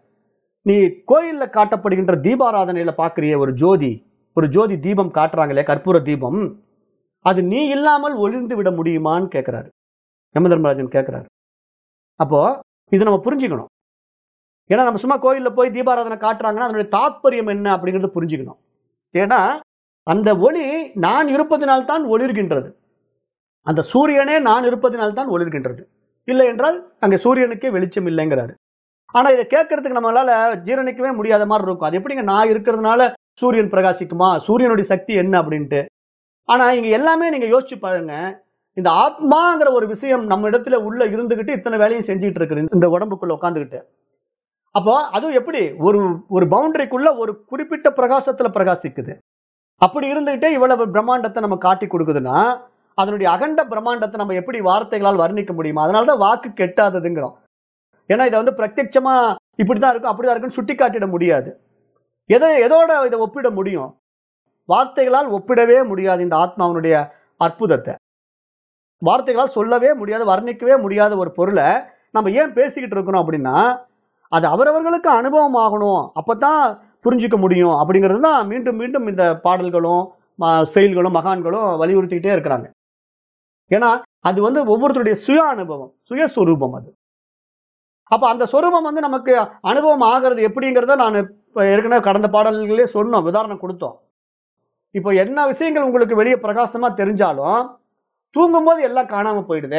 நீ கோயில்ல காட்டப்படுகின்ற தீபாராதனையில பார்க்கறிய ஒரு ஜோதி ஒரு ஜோதி தீபம் காட்டுறாங்களே கற்பூர தீபம் அது நீ இல்லாமல் ஒளிர்ந்து விட முடியுமான்னு கேட்கிறாரு யம தர்மராஜன் கேட்கிறாரு அப்போ இது நம்ம புரிஞ்சுக்கணும் ஏன்னா நம்ம சும்மா கோயில்ல போய் தீபாராதனை காட்டுறாங்கன்னா அதனுடைய தாத்பரியம் என்ன அப்படிங்கறத புரிஞ்சுக்கணும் ஏன்னா அந்த ஒளி நான் இருப்பதினால் தான் ஒளிர்கின்றது அந்த சூரியனே நான் இருப்பதினால் தான் ஒளிர்கின்றது இல்லை என்றால் அங்க சூரியனுக்கே வெளிச்சம் இல்லைங்கிறாரு ஆனா இதை கேட்கறதுக்கு நம்மளால ஜீரணிக்கவே முடியாத மாதிரி இருக்கும் அது எப்படிங்க நான் இருக்கிறதுனால சூரியன் பிரகாசிக்குமா சூரியனுடைய சக்தி என்ன அப்படின்ட்டு ஆனா இங்க எல்லாமே நீங்க யோசிச்சு பாருங்க இந்த ஆத்மாங்கிற ஒரு விஷயம் நம்ம இடத்துல உள்ள இருந்துகிட்டு இத்தனை வேலையும் செஞ்சுட்டு இருக்குது இந்த உடம்புக்குள்ள உட்காந்துக்கிட்டு அப்போ அதுவும் எப்படி ஒரு ஒரு பவுண்டரிக்குள்ள ஒரு குறிப்பிட்ட பிரகாசத்துல பிரகாசிக்குது அப்படி இருந்துகிட்டே இவ்வளவு பிரம்மாண்டத்தை நம்ம காட்டி கொடுக்குதுன்னா அதனுடைய அகண்ட பிரம்மாண்டத்தை நம்ம எப்படி வார்த்தைகளால் வர்ணிக்க முடியுமா அதனாலதான் வாக்கு கெட்டாததுங்கிறோம் ஏன்னா இதை வந்து பிரத்யட்சமா இப்படிதான் இருக்கும் அப்படிதான் இருக்குன்னு சுட்டி காட்டிட முடியாது எதை எதோட இதை ஒப்பிட முடியும் வார்த்தைகளால் ஒப்பிடவே முடியாது இந்த ஆத்மாவனுடைய அற்புதத்தை வார்த்தைகளால் சொல்லவே முடியாது வர்ணிக்கவே முடியாத ஒரு பொருளை நம்ம ஏன் பேசிக்கிட்டு இருக்கிறோம் அப்படின்னா அது அவரவர்களுக்கு அனுபவம் ஆகணும் அப்பதான் புரிஞ்சுக்க முடியும் அப்படிங்கிறது தான் மீண்டும் மீண்டும் இந்த பாடல்களும் ம- செயல்களும் மகான்களும் வலியுறுத்திக்கிட்டே இருக்கிறாங்க ஏன்னா அது வந்து ஒவ்வொருத்தருடைய சுய அனுபவம் சுயஸ்வரூபம் அது அப்ப அந்த சொரூபம் வந்து நமக்கு அனுபவம் ஆகிறது எப்படிங்கிறத நான் இப்ப ஏற்கனவே கடந்த பாடல்களே சொன்னோம் உதாரணம் கொடுத்தோம் இப்போ என்ன விஷயங்கள் உங்களுக்கு வெளியே பிரகாசமா தெரிஞ்சாலும் தூங்கும்போது எல்லாம் காணாம போயிடுதே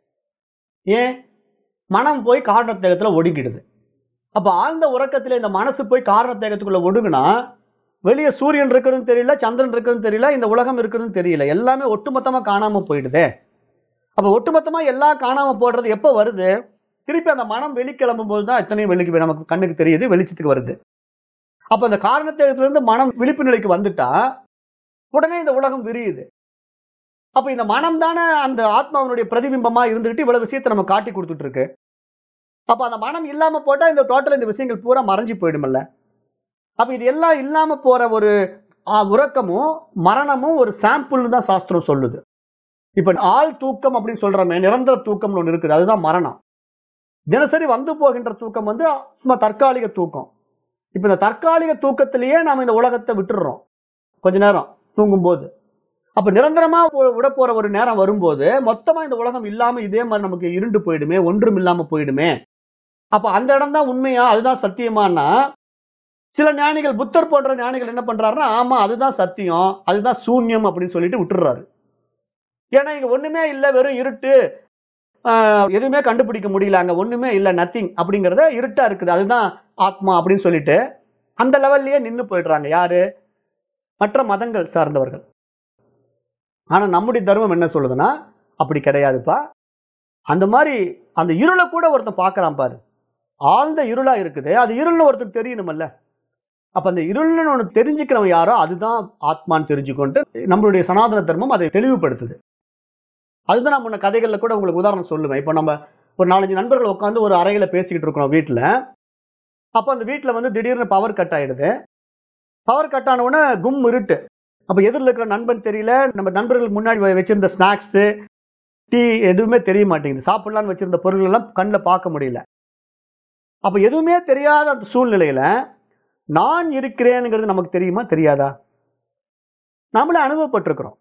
ஏன் மனம் போய் காரணத்தேகத்துல ஒடுங்கிடுது அப்ப ஆழ்ந்த உறக்கத்துல இந்த மனசு போய் காரணத்தேகத்துக்குள்ள ஒடுங்குனா வெளியே சூரியன் இருக்குன்னு தெரியல சந்திரன் இருக்குன்னு தெரியல இந்த உலகம் இருக்குன்னு தெரியல எல்லாமே ஒட்டுமொத்தமா காணாம போயிடுதே அப்ப ஒட்டுமொத்தமா எல்லாம் காணாம போடுறது எப்ப வருது திருப்பி அந்த மனம் வெளிக்கிளம்பும் போது தான் எத்தனையும் வெளிக்கு நமக்கு கண்ணுக்கு தெரியுது வெளிச்சத்துக்கு வருது அப்ப அந்த காரணத்தேகத்துல இருந்து மனம் விழிப்பு நிலைக்கு வந்துட்டா உடனே இந்த உலகம் விரியுது அப்ப இந்த மனம் தானே அந்த ஆத்மாவினுடைய பிரதிபிம்பமா இருந்துகிட்டு இவ்வளவு விஷயத்தை நம்ம காட்டி கொடுத்துட்டு இருக்கு அப்ப அந்த மனம் இல்லாம போட்டா இந்த டோட்டல் இந்த விஷயங்கள் பூரா மறைஞ்சு போயிடுமல்ல அப்ப இது எல்லாம் இல்லாம போற ஒரு ஆ, உறக்கமும் மரணமும் ஒரு சாம்பிள்னு தான் சாஸ்திரம் சொல்லுது இப்ப ஆள் தூக்கம் அப்படின்னு சொல்றோமே நிரந்தர தூக்கம்னு ஒண்ணு இருக்குது அதுதான் மரணம் தினசரி வந்து போகின்ற தூக்கம் வந்து சும்மா தற்காலிக தூக்கம் இப்ப இந்த தற்காலிக தூக்கத்திலேயே நாம இந்த உலகத்தை விட்டுடுறோம் கொஞ்ச நேரம் தூங்கும்போது அப்ப நிரந்தரமா உ- விட போற ஒரு நேரம் வரும்போது மொத்தமா இந்த உலகம் இல்லாம இதே மாதிரி நமக்கு இருண்டு போயிடுமே ஒன்றும் இல்லாம போயிடுமே அப்ப அந்த இடம் தான் உண்மையா அதுதான் சத்தியமானா சில ஞானிகள் புத்தர் போன்ற ஞானிகள் என்ன பண்றாருன்னா ஆமா அதுதான் சத்தியம் அதுதான் சூன்யம் அப்படின்னு சொல்லிட்டு விட்டுறாரு ஏன்னா இங்க ஒண்ணுமே இல்லை வெறும் இருட்டு ஆஹ், எதுவுமே கண்டுபிடிக்க முடியல அங்க ஒண்ணுமே இல்லை நத்திங் அப்படிங்கறத இருட்டா இருக்குது அதுதான் ஆத்மா அப்படின்னு சொல்லிட்டு அந்த லெவல்லயே நின்னு போயிடுறாங்க யாரு மற்ற மதங்கள் சார்ந்தவர்கள் ஆனா நம்முடைய தர்மம் என்ன சொல்லுதுன்னா அப்படி கிடையாதுப்பா அந்த மாதிரி அந்த இருளை கூட ஒருத்தன் பார்க்கறான் பாரு ஆழ்ந்த இருளா இருக்குது அது இருள்னு ஒருத்தருக்கு தெரியணுமல்ல அப்ப அந்த இருள்னு ஒன்று தெரிஞ்சுக்கிறவன் யாரோ அதுதான் ஆத்மான்னு தெரிஞ்சுக்கொண்டு நம்மளுடைய சனாதன தர்மம் அதை தெளிவுபடுத்துது அதுதான் நான் முன்ன கதைகள்ல கூட உங்களுக்கு உதாரணம் சொல்லுவேன் இப்போ நம்ம ஒரு நாலஞ்சு நண்பர்கள் உட்காந்து ஒரு அறையில பேசிக்கிட்டு இருக்கிறோம் வீட்டில் அப்போ அந்த வீட்டில் வந்து திடீர்னு பவர் கட் ஆயிடுது பவர் கட் ஆன உடனே கும் இருட்டு அப்போ எதிரில் இருக்கிற நண்பன் தெரியல நம்ம நண்பர்களுக்கு முன்னாடி வ- வச்சிருந்த ஸ்நாக்ஸு டீ எதுவுமே தெரிய மாட்டேங்குது சாப்பிடலான்னு வச்சிருந்த பொருள் எல்லாம் கண்ணில் பார்க்க முடியல அப்போ எதுவுமே தெரியாத அந்த சூழ்நிலையில நான் இருக்கிறேனுங்கிறது நமக்கு தெரியுமா தெரியாதா நாமளே அனுபவப்பட்டிருக்கிறோம்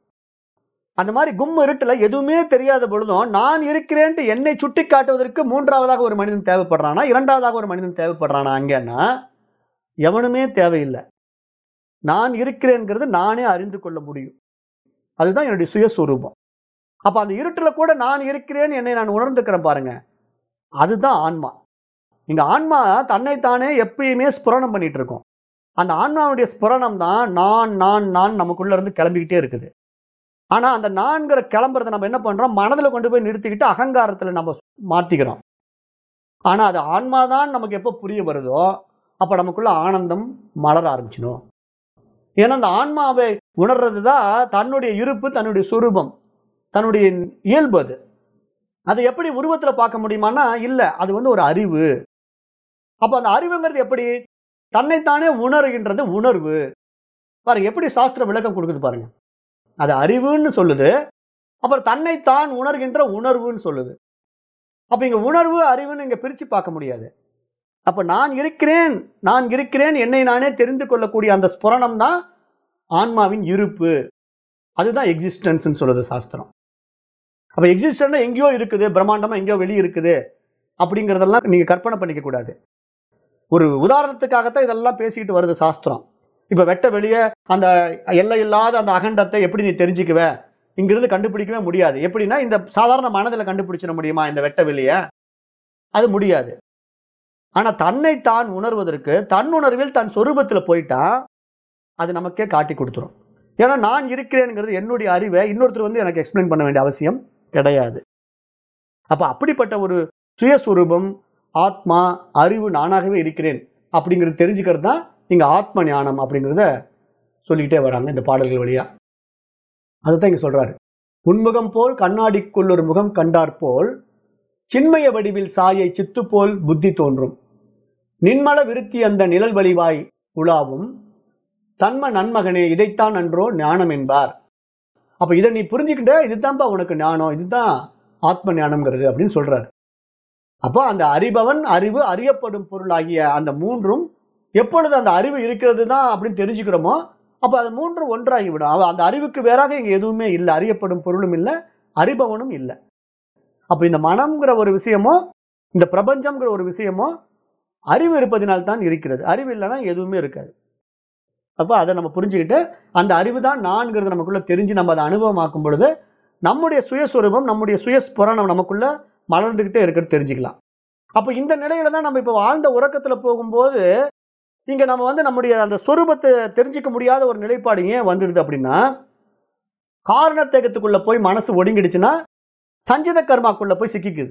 அந்த மாதிரி கும் இருட்டுல எதுவுமே தெரியாத பொழுதும் நான் இருக்கிறேன்ட்டு என்னை சுட்டி காட்டுவதற்கு மூன்றாவதாக ஒரு மனிதன் தேவைப்படுறானா இரண்டாவதாக ஒரு மனிதன் தேவைப்படுறானா அங்கன்னா எவனுமே தேவையில்லை நான் இருக்கிறேங்கிறது நானே அறிந்து கொள்ள முடியும் அதுதான் என்னுடைய சுயஸ்வரூபம் அப்ப அந்த இருட்டுல கூட நான் இருக்கிறேன் என்னை நான் உணர்ந்துக்கிறேன் பாருங்க அதுதான் ஆன்மா இங்க ஆன்மா தன்னைத்தானே எப்பயுமே ஸ்புரணம் பண்ணிட்டு இருக்கும் அந்த ஆன்மாவுடைய ஸ்புரணம் தான் நான் நான் நான் நமக்குள்ள இருந்து கிளம்பிக்கிட்டே இருக்குது ஆனா அந்த நான்கிற கிளம்புறதை நம்ம என்ன பண்றோம் மனதுல கொண்டு போய் நிறுத்திக்கிட்டு அகங்காரத்துல நம்ம மாட்டிக்கிறோம் ஆனா அது ஆன்மாதான் நமக்கு எப்போ புரிய வருதோ அப்ப நமக்குள்ள ஆனந்தம் மலர ஆரம்பிச்சிடும் ஏன்னா அந்த ஆன்மாவை உணர்றது தான் தன்னுடைய இருப்பு தன்னுடைய சுரூபம் தன்னுடைய இயல்பு அது அதை எப்படி உருவத்துல பார்க்க முடியுமானா இல்ல அது வந்து ஒரு அறிவு அப்ப அந்த அறிவுங்கிறது எப்படி தன்னைத்தானே உணர்கின்றது உணர்வு பாருங்க எப்படி சாஸ்திர விளக்கம் கொடுக்குது பாருங்க அது அறிவுன்னு சொல்லுது அப்புறம் தன்னைத்தான் உணர்கின்ற உணர்வுன்னு சொல்லுது அப்ப இங்க உணர்வு அறிவுன்னு இங்க பிரிச்சு பார்க்க முடியாது அப்ப நான் இருக்கிறேன் நான் இருக்கிறேன் என்னை நானே தெரிந்து கொள்ளக்கூடிய அந்த ஸ்புரணம் தான் ஆன்மாவின் இருப்பு அதுதான் எக்ஸிஸ்டன்ஸ்னு சொல்லுது சாஸ்திரம் அப்ப எக்ஸிஸ்டன்ஸ் எங்கேயோ இருக்குது பிரம்மாண்டமா எங்கேயோ வெளியே இருக்குது அப்படிங்கறதெல்லாம் நீங்க கற்பனை பண்ணிக்க கூடாது ஒரு உதாரணத்துக்காகத்தான் இதெல்லாம் பேசிக்கிட்டு வருது சாஸ்திரம் இப்ப வெட்ட வெளியே அந்த எல்லை இல்லாத அந்த அகண்டத்தை எப்படி நீ தெரிஞ்சுக்குவ இங்கிருந்து கண்டுபிடிக்கவே முடியாது எப்படின்னா இந்த சாதாரண மனதில் கண்டுபிடிச்சிட முடியுமா இந்த வெட்ட வெளிய அது முடியாது ஆனா தன்னை தான் உணர்வதற்கு தன் உணர்வில் தன் சொரூபத்துல போயிட்டா அது நமக்கே காட்டி கொடுத்துரும் ஏன்னா நான் இருக்கிறேங்கிறது என்னுடைய அறிவை இன்னொருத்தர் வந்து எனக்கு எக்ஸ்பிளைன் பண்ண வேண்டிய அவசியம் கிடையாது அப்ப அப்படிப்பட்ட ஒரு சுயஸ்வரூபம் ஆத்மா அறிவு நானாகவே இருக்கிறேன் அப்படிங்கிறது தெரிஞ்சுக்கிறது தான் இங்க ஆத்ம ஞானம் அப்படிங்கிறத சொல்லிக்கிட்டே வராங்க இந்த பாடல்கள் வழியா அதுதான் இங்க சொல்றாரு உன்முகம் போல் கண்ணாடிக்குள் ஒரு முகம் கண்டார் போல் சின்மய வடிவில் சாயை சித்து போல் புத்தி தோன்றும் நின்மல விருத்தி அந்த நிழல் வழிவாய் உலாவும் தன்ம நன்மகனே இதைத்தான் அன்றோ ஞானம் என்பார் அப்ப இதை நீ புரிஞ்சுக்கிட்ட இதுதான்ப்பா உனக்கு ஞானம் இதுதான் ஆத்ம ஞானம்ங்கிறது அப்படின்னு சொல்றாரு அப்போ அந்த அறிபவன் அறிவு அறியப்படும் பொருள் ஆகிய அந்த மூன்றும் எப்பொழுது அந்த அறிவு இருக்கிறது தான் அப்படின்னு தெரிஞ்சுக்கிறோமோ அப்ப அது மூன்றும் ஒன்றாகி விடும் அவ- அந்த அறிவுக்கு வேறாக இங்க எதுவுமே இல்லை அறியப்படும் பொருளும் இல்லை அறிபவனும் இல்லை அப்ப இந்த மனம்ங்கிற ஒரு விஷயமோ இந்த பிரபஞ்சம்ங்கிற ஒரு விஷயமோ அறிவு இருப்பதினால் தான் இருக்கிறது அறிவு இல்லைன்னா எதுவுமே இருக்காது அப்ப அதை நம்ம புரிஞ்சுக்கிட்டு அந்த அறிவு தான் நான்கிறது நமக்குள்ள தெரிஞ்சு நம்ம அதை அனுபவமாக்கும் பொழுது நம்முடைய சுயஸ்வரூபம் நம்முடைய சுயஸ்புரணம் நமக்குள்ள மலர்ந்துகிட்டே இருக்கிறது தெரிஞ்சுக்கலாம் அப்ப இந்த நிலையில தான் நம்ம இப்ப ஆழ்ந்த உறக்கத்துல போகும்போது இங்க நம்ம வந்து நம்முடைய அந்த சொரூபத்தை தெரிஞ்சுக்க முடியாத ஒரு நிலைப்பாடு ஏன் வந்துடுது அப்படின்னா காரணத்தேகத்துக்குள்ள போய் மனசு ஒடுங்கிடுச்சுன்னா சஞ்சித கர்மாக்குள்ள போய் சிக்கிக்குது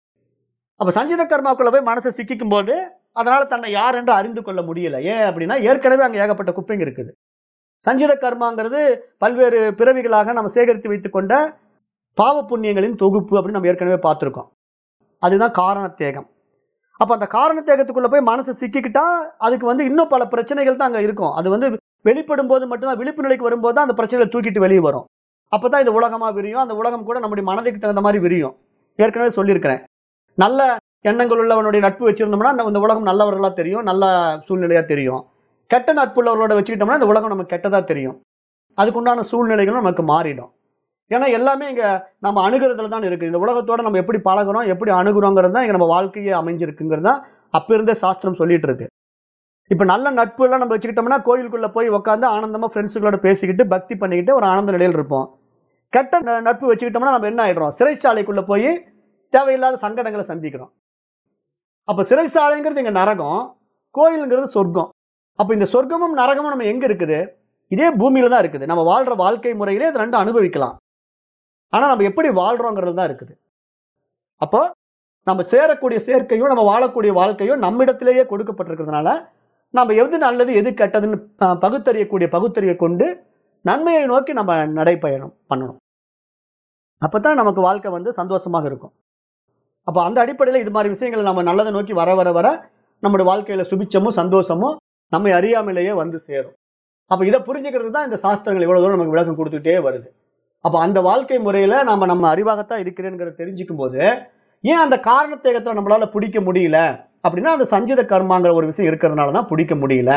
அப்ப சஞ்சித கர்மாக்குள்ள போய் மனசை சிக்கிக்கும் போது அதனால தன்னை யார் என்று அறிந்து கொள்ள முடியல ஏன் அப்படின்னா ஏற்கனவே அங்க ஏகப்பட்ட குப்பைங்க இருக்குது சஞ்சித கர்மாங்கிறது பல்வேறு பிறவிகளாக நம்ம சேகரித்து வைத்துக் கொண்ட பாவ புண்ணியங்களின் தொகுப்பு அப்படின்னு நம்ம ஏற்கனவே பார்த்திருக்கோம் அதுதான் காரணத்தேகம் அப்ப அந்த காரணத்தேகத்துக்குள்ள போய் மனசு சிக்கிக்கிட்டா அதுக்கு வந்து இன்னும் பல பிரச்சனைகள் தான் அங்க இருக்கும் அது வந்து வெளிப்படும் போது மட்டும்தான் விழிப்பு நிலைக்கு வரும்போது தான் அந்த பிரச்சனைகளை தூக்கிட்டு வெளியே வரும் அப்பதான் இது உலகமா விரியும் அந்த உலகம் கூட நம்முடைய மனதுக்கு தகுந்த மாதிரி விரியும் ஏற்கனவே சொல்லியிருக்கிறேன் நல்ல எண்ணங்கள் உள்ளவனுடைய நட்பு வச்சிருந்தோம்னா நம்ம இந்த உலகம் நல்லவர்களா தெரியும் நல்ல சூழ்நிலையா தெரியும் கெட்ட நட்புள்ளவர்களோட வச்சுக்கிட்டோம்னா இந்த உலகம் நமக்கு கெட்டதா தெரியும் அதுக்குண்டான சூழ்நிலைகளும் நமக்கு மாறிடும் ஏன்னா எல்லாமே இங்க நம்ம அணுகிறதுல தான் இருக்கு இந்த உலகத்தோட நம்ம எப்படி பழகுறோம் எப்படி அணுகுறோங்கிறது தான் இங்க நம்ம வாழ்க்கையே அமைஞ்சிருக்குங்கிறது தான் அப்ப இருந்தே சாஸ்திரம் சொல்லிட்டு இருக்கு இப்ப நல்ல நட்பு எல்லாம் நம்ம வச்சுக்கிட்டோம்னா கோயிலுக்குள்ள போய் உட்காந்து ஆனந்தமா ஃப்ரெண்ட்ஸுகளோட பேசிக்கிட்டு பக்தி பண்ணிக்கிட்டு ஒரு ஆனந்த நிலையில் இருப்போம் கெட்ட ந- நட்பு வச்சுக்கிட்டோம்னா நம்ம என்ன ஆயிடுறோம் சிறைச்சாலைக்குள்ள போய் தேவையில்லாத சங்கடங்களை சந்திக்கிறோம் அப்ப சிறைச்சாலைங்கிறது இங்க நரகம் கோயிலுங்கிறது சொர்க்கம் அப்ப இந்த சொர்க்கமும் நரகமும் நம்ம எங்க இருக்குது இதே பூமியில தான் இருக்குது நம்ம வாழ்ற வாழ்க்கை முறையிலே இது ரெண்டும் அனுபவிக்கலாம் ஆனா நம்ம எப்படி வாழ்றோங்கிறது தான் இருக்குது அப்போ நம்ம சேரக்கூடிய சேர்க்கையும் நம்ம வாழக்கூடிய வாழ்க்கையும் நம்மிடத்திலேயே கொடுக்கப்பட்டிருக்கிறதுனால நம்ம எது நல்லது எது கெட்டதுன்னு அஹ், பகுத்தறியக்கூடிய பகுத்தறிவை கொண்டு நன்மையை நோக்கி நம்ம நடைப்பயணம் பண்ணணும் அப்பதான் நமக்கு வாழ்க்கை வந்து சந்தோஷமாக இருக்கும் அப்போ அந்த அடிப்படையில் இது மாதிரி விஷயங்களை நம்ம நல்லதை நோக்கி வர வர வர நம்முடைய வாழ்க்கையில சுபிச்சமும் சந்தோஷமும் நம்மை அறியாமலேயே வந்து சேரும் அப்ப இதை புரிஞ்சுக்கிறது தான் இந்த சாஸ்திரங்கள் இவ்வளவு தூரம் நமக்கு விளக்கம் கொடுத்துட்டே வருது அப்ப அந்த வாழ்க்கை முறையில நாம நம்ம அறிவாகத்தான் இருக்கிறேங்கிறத தெரிஞ்சுக்கும் போது ஏன் அந்த காரணத்தேகத்தை நம்மளால பிடிக்க முடியல அப்படின்னா அந்த சஞ்சித கர்மாங்கிற ஒரு விஷயம் இருக்கிறதுனால தான் பிடிக்க முடியல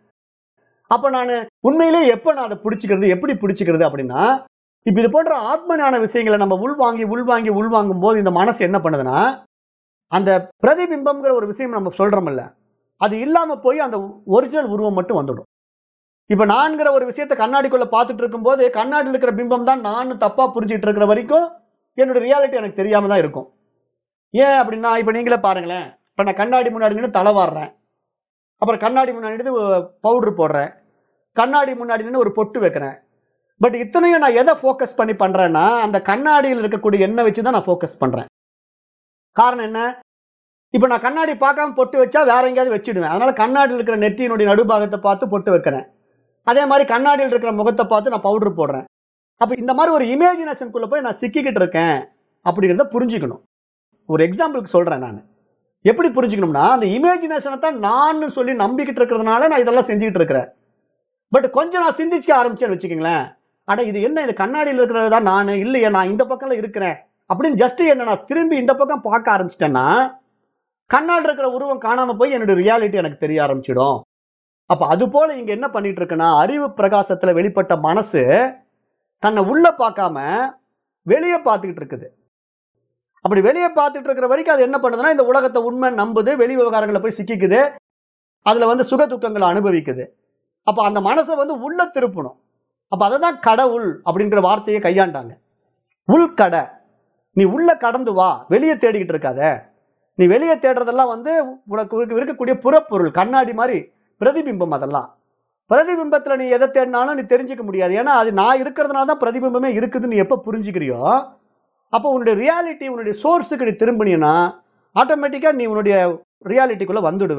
அப்ப நான் உண்மையிலேயே எப்ப நான் அதை பிடிச்சிக்கிறது எப்படி பிடிச்சிக்கிறது அப்படின்னா இப்ப இது போன்ற ஆத்ம ஞான விஷயங்களை நம்ம உள்வாங்கி உள்வாங்கி உள்வாங்கும் போது இந்த மனசு என்ன பண்ணுதுன்னா அந்த பிரதிபிம்பம்ங்கிற ஒரு விஷயம் நம்ம சொல்றோம்ல அது இல்லாம போய் அந்த ஒரிஜினல் உருவம் மட்டும் வந்துடும் இப்ப நான்கிற ஒரு விஷயத்தை கண்ணாடிக்குள்ள பார்த்துட்டு இருக்கும்போது கண்ணாடியில் இருக்கிற பிம்பம் தான் நான் தப்பா புரிஞ்சுட்டு இருக்கிற வரைக்கும் என்னோட ரியாலிட்டி எனக்கு தெரியாம தான் இருக்கும் ஏன் அப்படின்னா இப்ப நீங்களே பாருங்களேன் இப்ப நான் கண்ணாடி முன்னாடி நின்று தலை வாடுறேன் அப்புறம் கண்ணாடி முன்னாடி நின்று பவுடர் போடுறேன் கண்ணாடி முன்னாடி நின்று ஒரு பொட்டு வைக்கிறேன் பட் இத்தனையும் நான் எதை ஃபோக்கஸ் பண்ணி பண்றேன்னா அந்த கண்ணாடியில் இருக்கக்கூடிய எண்ணெய் வச்சு தான் நான் ஃபோக்கஸ் பண்றேன் காரணம் என்ன இப்போ நான் கண்ணாடி பார்க்காம பொட்டு வச்சா வேற எங்கேயாவது வச்சிடுவேன் அதனால கண்ணாடியில் இருக்கிற நெத்தியினுடைய நடுபாகத்தை பார்த்து பொட்டு வைக்கிறேன் அதே மாதிரி கண்ணாடியில் இருக்கிற முகத்தை பார்த்து நான் பவுடர் போடுறேன் அப்போ இந்த மாதிரி ஒரு இமேஜினேஷனுக்குள்ள போய் நான் சிக்கிக்கிட்டு இருக்கேன் அப்படிங்கிறத புரிஞ்சுக்கணும் ஒரு எக்ஸாம்பிளுக்கு சொல்றேன் நான் எப்படி புரிஞ்சுக்கணும்னா அந்த இமேஜினேஷனை தான் நான் சொல்லி நம்பிக்கிட்டு இருக்கிறதுனால நான் இதெல்லாம் செஞ்சுக்கிட்டு இருக்கிறேன் பட் கொஞ்சம் நான் சிந்திக்க ஆரம்பிச்சேன்னு வச்சுக்கோங்களேன் அட இது என்ன இது கண்ணாடியில் இருக்கிறது தான் நான் இல்லையே நான் இந்த பக்கம்ல இருக்கிறேன் அப்படின்னு ஜஸ்ட் என்ன நான் திரும்பி இந்த பக்கம் பார்க்க ஆரம்பிச்சிட்டேன்னா கண்ணாடி இருக்கிற உருவம் காணாம போய் என்னோட ரியாலிட்டி எனக்கு தெரிய ஆரம்பிச்சிடும் அப்ப அது போல இங்க என்ன பண்ணிட்டு இருக்குன்னா அறிவு பிரகாசத்துல வெளிப்பட்ட மனசு தன்னை உள்ள பார்க்காம வெளியே பார்த்துக்கிட்டு இருக்குது அப்படி வெளியே பார்த்துட்டு இருக்கிற வரைக்கும் அது என்ன பண்ணுதுன்னா இந்த உலகத்தை உண்மை நம்புது வெளி விவகாரங்களை போய் சிக்கிக்குது அதுல வந்து சுக துக்கங்களை அனுபவிக்குது அப்ப அந்த மனசை வந்து உள்ள திருப்பணும் அப்ப அதை தான் கடவுள் அப்படின்ற வார்த்தையை கையாண்டாங்க உள்கடை நீ உள்ள கடந்து வா வெளியே தேடிக்கிட்டு இருக்காத நீ வெளியே தேடுறதெல்லாம் வந்து உனக்கு இருக்க- இருக்கக்கூடிய புறப்பொருள் கண்ணாடி மாதிரி பிரதிபிம்பம் அதெல்லாம் பிரதிபிம்பத்துல நீ எதை தேடினாலும் நீ தெரிஞ்சுக்க முடியாது ஏன்னா அது நான் இருக்கிறதுனால தான் பிரதிபிம்பமே இருக்குதுன்னு நீ எப்போ புரிஞ்சுக்கிறியோ அப்போ உன்னுடைய ரியாலிட்டி உன்னுடைய சோர்ஸுக்கு நீ திரும்பினீன்னா ஆட்டோமேட்டிக்கா நீ உன்னுடைய ரியாலிட்டிக்குள்ள வந்துடுவ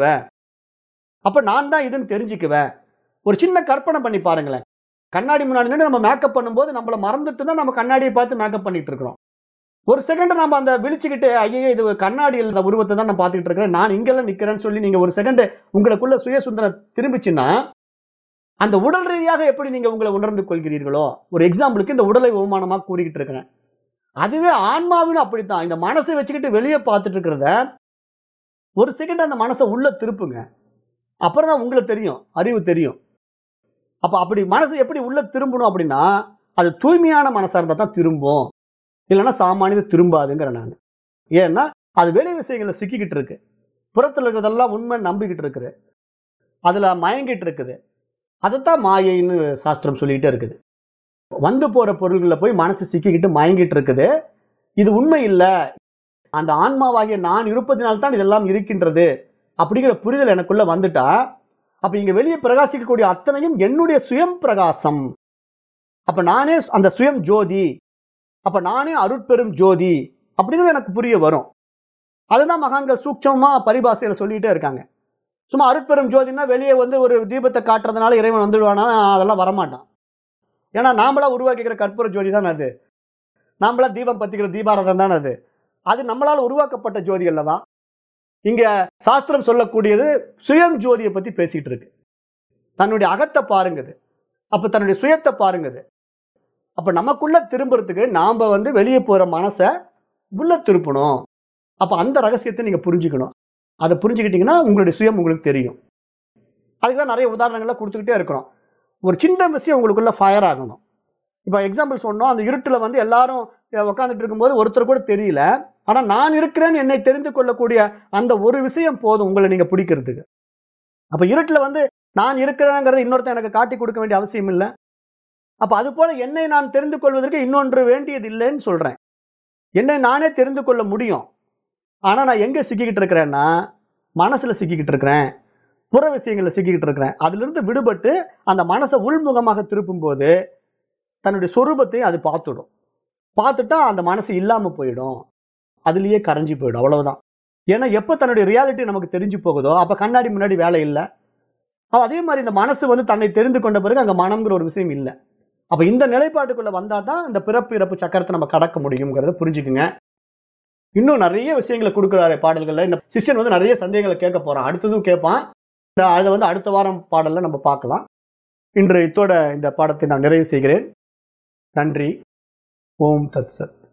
அப்ப நான் தான் இதுன்னு தெரிஞ்சுக்குவேன் ஒரு சின்ன கற்பனை பண்ணி பாருங்களேன் கண்ணாடி முன்னாடி நின்னு நம்ம மேக்கப் பண்ணும்போது நம்மள மறந்துட்டு தான் நம்ம கண்ணாடியை பார்த்து மேக்கப் பண்ணிட்டு இருக்கிறோம் ஒரு செகண்ட் நம்ம அந்த விழிச்சுக்கிட்டு ஐயோ இது கண்ணாடியில் இந்த உருவத்தை தான் நான் பார்த்துட்டு இருக்கிறேன் நான் இங்கெல்லாம் நிக்கிறேன்னு சொல்லி நீங்க ஒரு செகண்ட் உங்களுக்குள்ள சுய சுந்தரம் திரும்பிச்சுன்னா அந்த உடல் ரீதியாக எப்படி நீங்க உங்களை உணர்ந்து கொள்கிறீர்களோ ஒரு எக்ஸாம்பிளுக்கு இந்த உடலை அவமானமா கூறிக்கிட்டு இருக்கிறேன் அதுவே ஆன்மாவிலும் அப்படித்தான் இந்த மனசை வச்சுக்கிட்டு வெளியே பார்த்துட்டு இருக்கிறத ஒரு செகண்ட் அந்த மனசை உள்ள திருப்புங்க அப்புறம் தான் உங்களுக்கு தெரியும் அறிவு தெரியும் அப்ப அப்படி மனசு எப்படி உள்ள திரும்பணும் அப்படின்னா அது தூய்மையான மனசா இருந்தா தான் திரும்பும் இல்லைன்னா சாமானியது திரும்பாதுங்கிற நான் ஏன்னா அது வெளி விஷயங்களை சிக்கிக்கிட்டு இருக்கு புறத்துல இருக்கிறதெல்லாம் உண்மை நம்பிக்கிட்டு இருக்குது அதுல மயங்கிட்டு இருக்குது அதைத்தான் மாயைன்னு சாஸ்திரம் சொல்லிக்கிட்டே இருக்குது வந்து போற பொருள்களில் போய் மனசு சிக்கிக்கிட்டு மயங்கிட்டு இருக்குது இது உண்மை இல்லை அந்த ஆன்மாவாகிய நான் இருப்பதினால்தான் இதெல்லாம் இருக்கின்றது அப்படிங்கிற புரிதல் எனக்குள்ள வந்துட்டா அப்ப இங்க வெளியே பிரகாசிக்கக்கூடிய அத்தனையும் என்னுடைய சுயம் பிரகாசம் அப்ப நானே அந்த சுயம் ஜோதி அப்ப நானே அருட்பெரும் ஜோதி அப்படிங்கிறது எனக்கு புரிய வரும் அதுதான் மகான்கள் சூட்சமா பரிபாஷையில சொல்லிட்டே இருக்காங்க சும்மா அருட்பெரும் ஜோதினா வெளியே வந்து ஒரு தீபத்தை காட்டுறதுனால இறைவன் வந்துடுவானா அதெல்லாம் வரமாட்டான் ஏன்னா நாமளா உருவாக்கிக்கிற கற்பூர ஜோதி தான் அது நாமளா தீபம் பத்திக்கிற தீபாரதம் தான் அது அது நம்மளால உருவாக்கப்பட்ட ஜோதி அல்லவா இங்க சாஸ்திரம் சொல்லக்கூடியது சுயம் ஜோதியை பத்தி பேசிட்டு இருக்கு தன்னுடைய அகத்தை பாருங்குது அப்ப தன்னுடைய சுயத்தை பாருங்குது அப்ப நமக்குள்ள திரும்புறதுக்கு நாம வந்து வெளியே போற மனசை உள்ள திருப்பணும் அப்ப அந்த ரகசியத்தை நீங்க புரிஞ்சுக்கணும் அதை புரிஞ்சுக்கிட்டீங்கன்னா உங்களுடைய சுயம் உங்களுக்கு தெரியும் அதுக்கு தான் நிறைய உதாரணங்கள்லாம் கொடுத்துக்கிட்டே இருக்கிறோம் ஒரு சின்ன விஷயம் உங்களுக்குள்ள ஃபயர் ஆகணும் இப்போ எக்ஸாம்பிள் சொன்னோம் அந்த இருட்டில் வந்து எல்லாரும் உட்காந்துட்டு இருக்கும்போது ஒருத்தர் கூட தெரியல ஆனா நான் இருக்கிறேன்னு என்னை தெரிந்து கொள்ளக்கூடிய அந்த ஒரு விஷயம் போதும் உங்களை நீங்க பிடிக்கிறதுக்கு அப்ப இருட்டுல வந்து நான் இருக்கிறேங்கிறத இன்னொருத்தன் எனக்கு காட்டி கொடுக்க வேண்டிய அவசியம் இல்லை அப்ப அது போல என்னை நான் தெரிந்து கொள்வதற்கு இன்னொன்று வேண்டியது இல்லைன்னு சொல்றேன் என்னை நானே தெரிந்து கொள்ள முடியும் ஆனா நான் எங்க சிக்கிக்கிட்டு இருக்கிறேன்னா மனசுல சிக்கிக்கிட்டு இருக்கிறேன் புற விஷயங்கள்ல சிக்கிக்கிட்டு இருக்கிறேன் அதுல இருந்து விடுபட்டு அந்த மனசை உள்முகமாக திருப்பும் போது தன்னுடைய சொரூபத்தை அது பார்த்துடும் பார்த்துட்டா அந்த மனசு இல்லாம போயிடும் அதுலயே கரைஞ்சி போயிடும் அவ்வளவுதான் ஏன்னா எப்ப தன்னுடைய ரியாலிட்டி நமக்கு தெரிஞ்சு போகுதோ அப்ப கண்ணாடி முன்னாடி வேலை இல்லை அப்ப அதே மாதிரி இந்த மனசு வந்து தன்னை தெரிந்து கொண்ட பிறகு அங்க மனம்ங்கிற ஒரு விஷயம் இல்லை அப்ப இந்த நிலைப்பாட்டுக்குள்ள வந்தா தான் இந்த பிறப்பு இறப்பு சக்கரத்தை நம்ம கடக்க முடியுங்கிறத புரிஞ்சுக்குங்க இன்னும் நிறைய விஷயங்களை கொடுக்குறாரு பாடல்கள்ல இந்த சிஷ்யன் வந்து நிறைய சந்தேகங்களை கேட்க போறான் அடுத்ததும் கேட்பான் அதை வந்து அடுத்த வாரம் பாடல்ல நம்ம பார்க்கலாம் இன்று இத்தோட இந்த பாடத்தை நான் நிறைவு செய்கிறேன் நன்றி ஓம் தத் சத்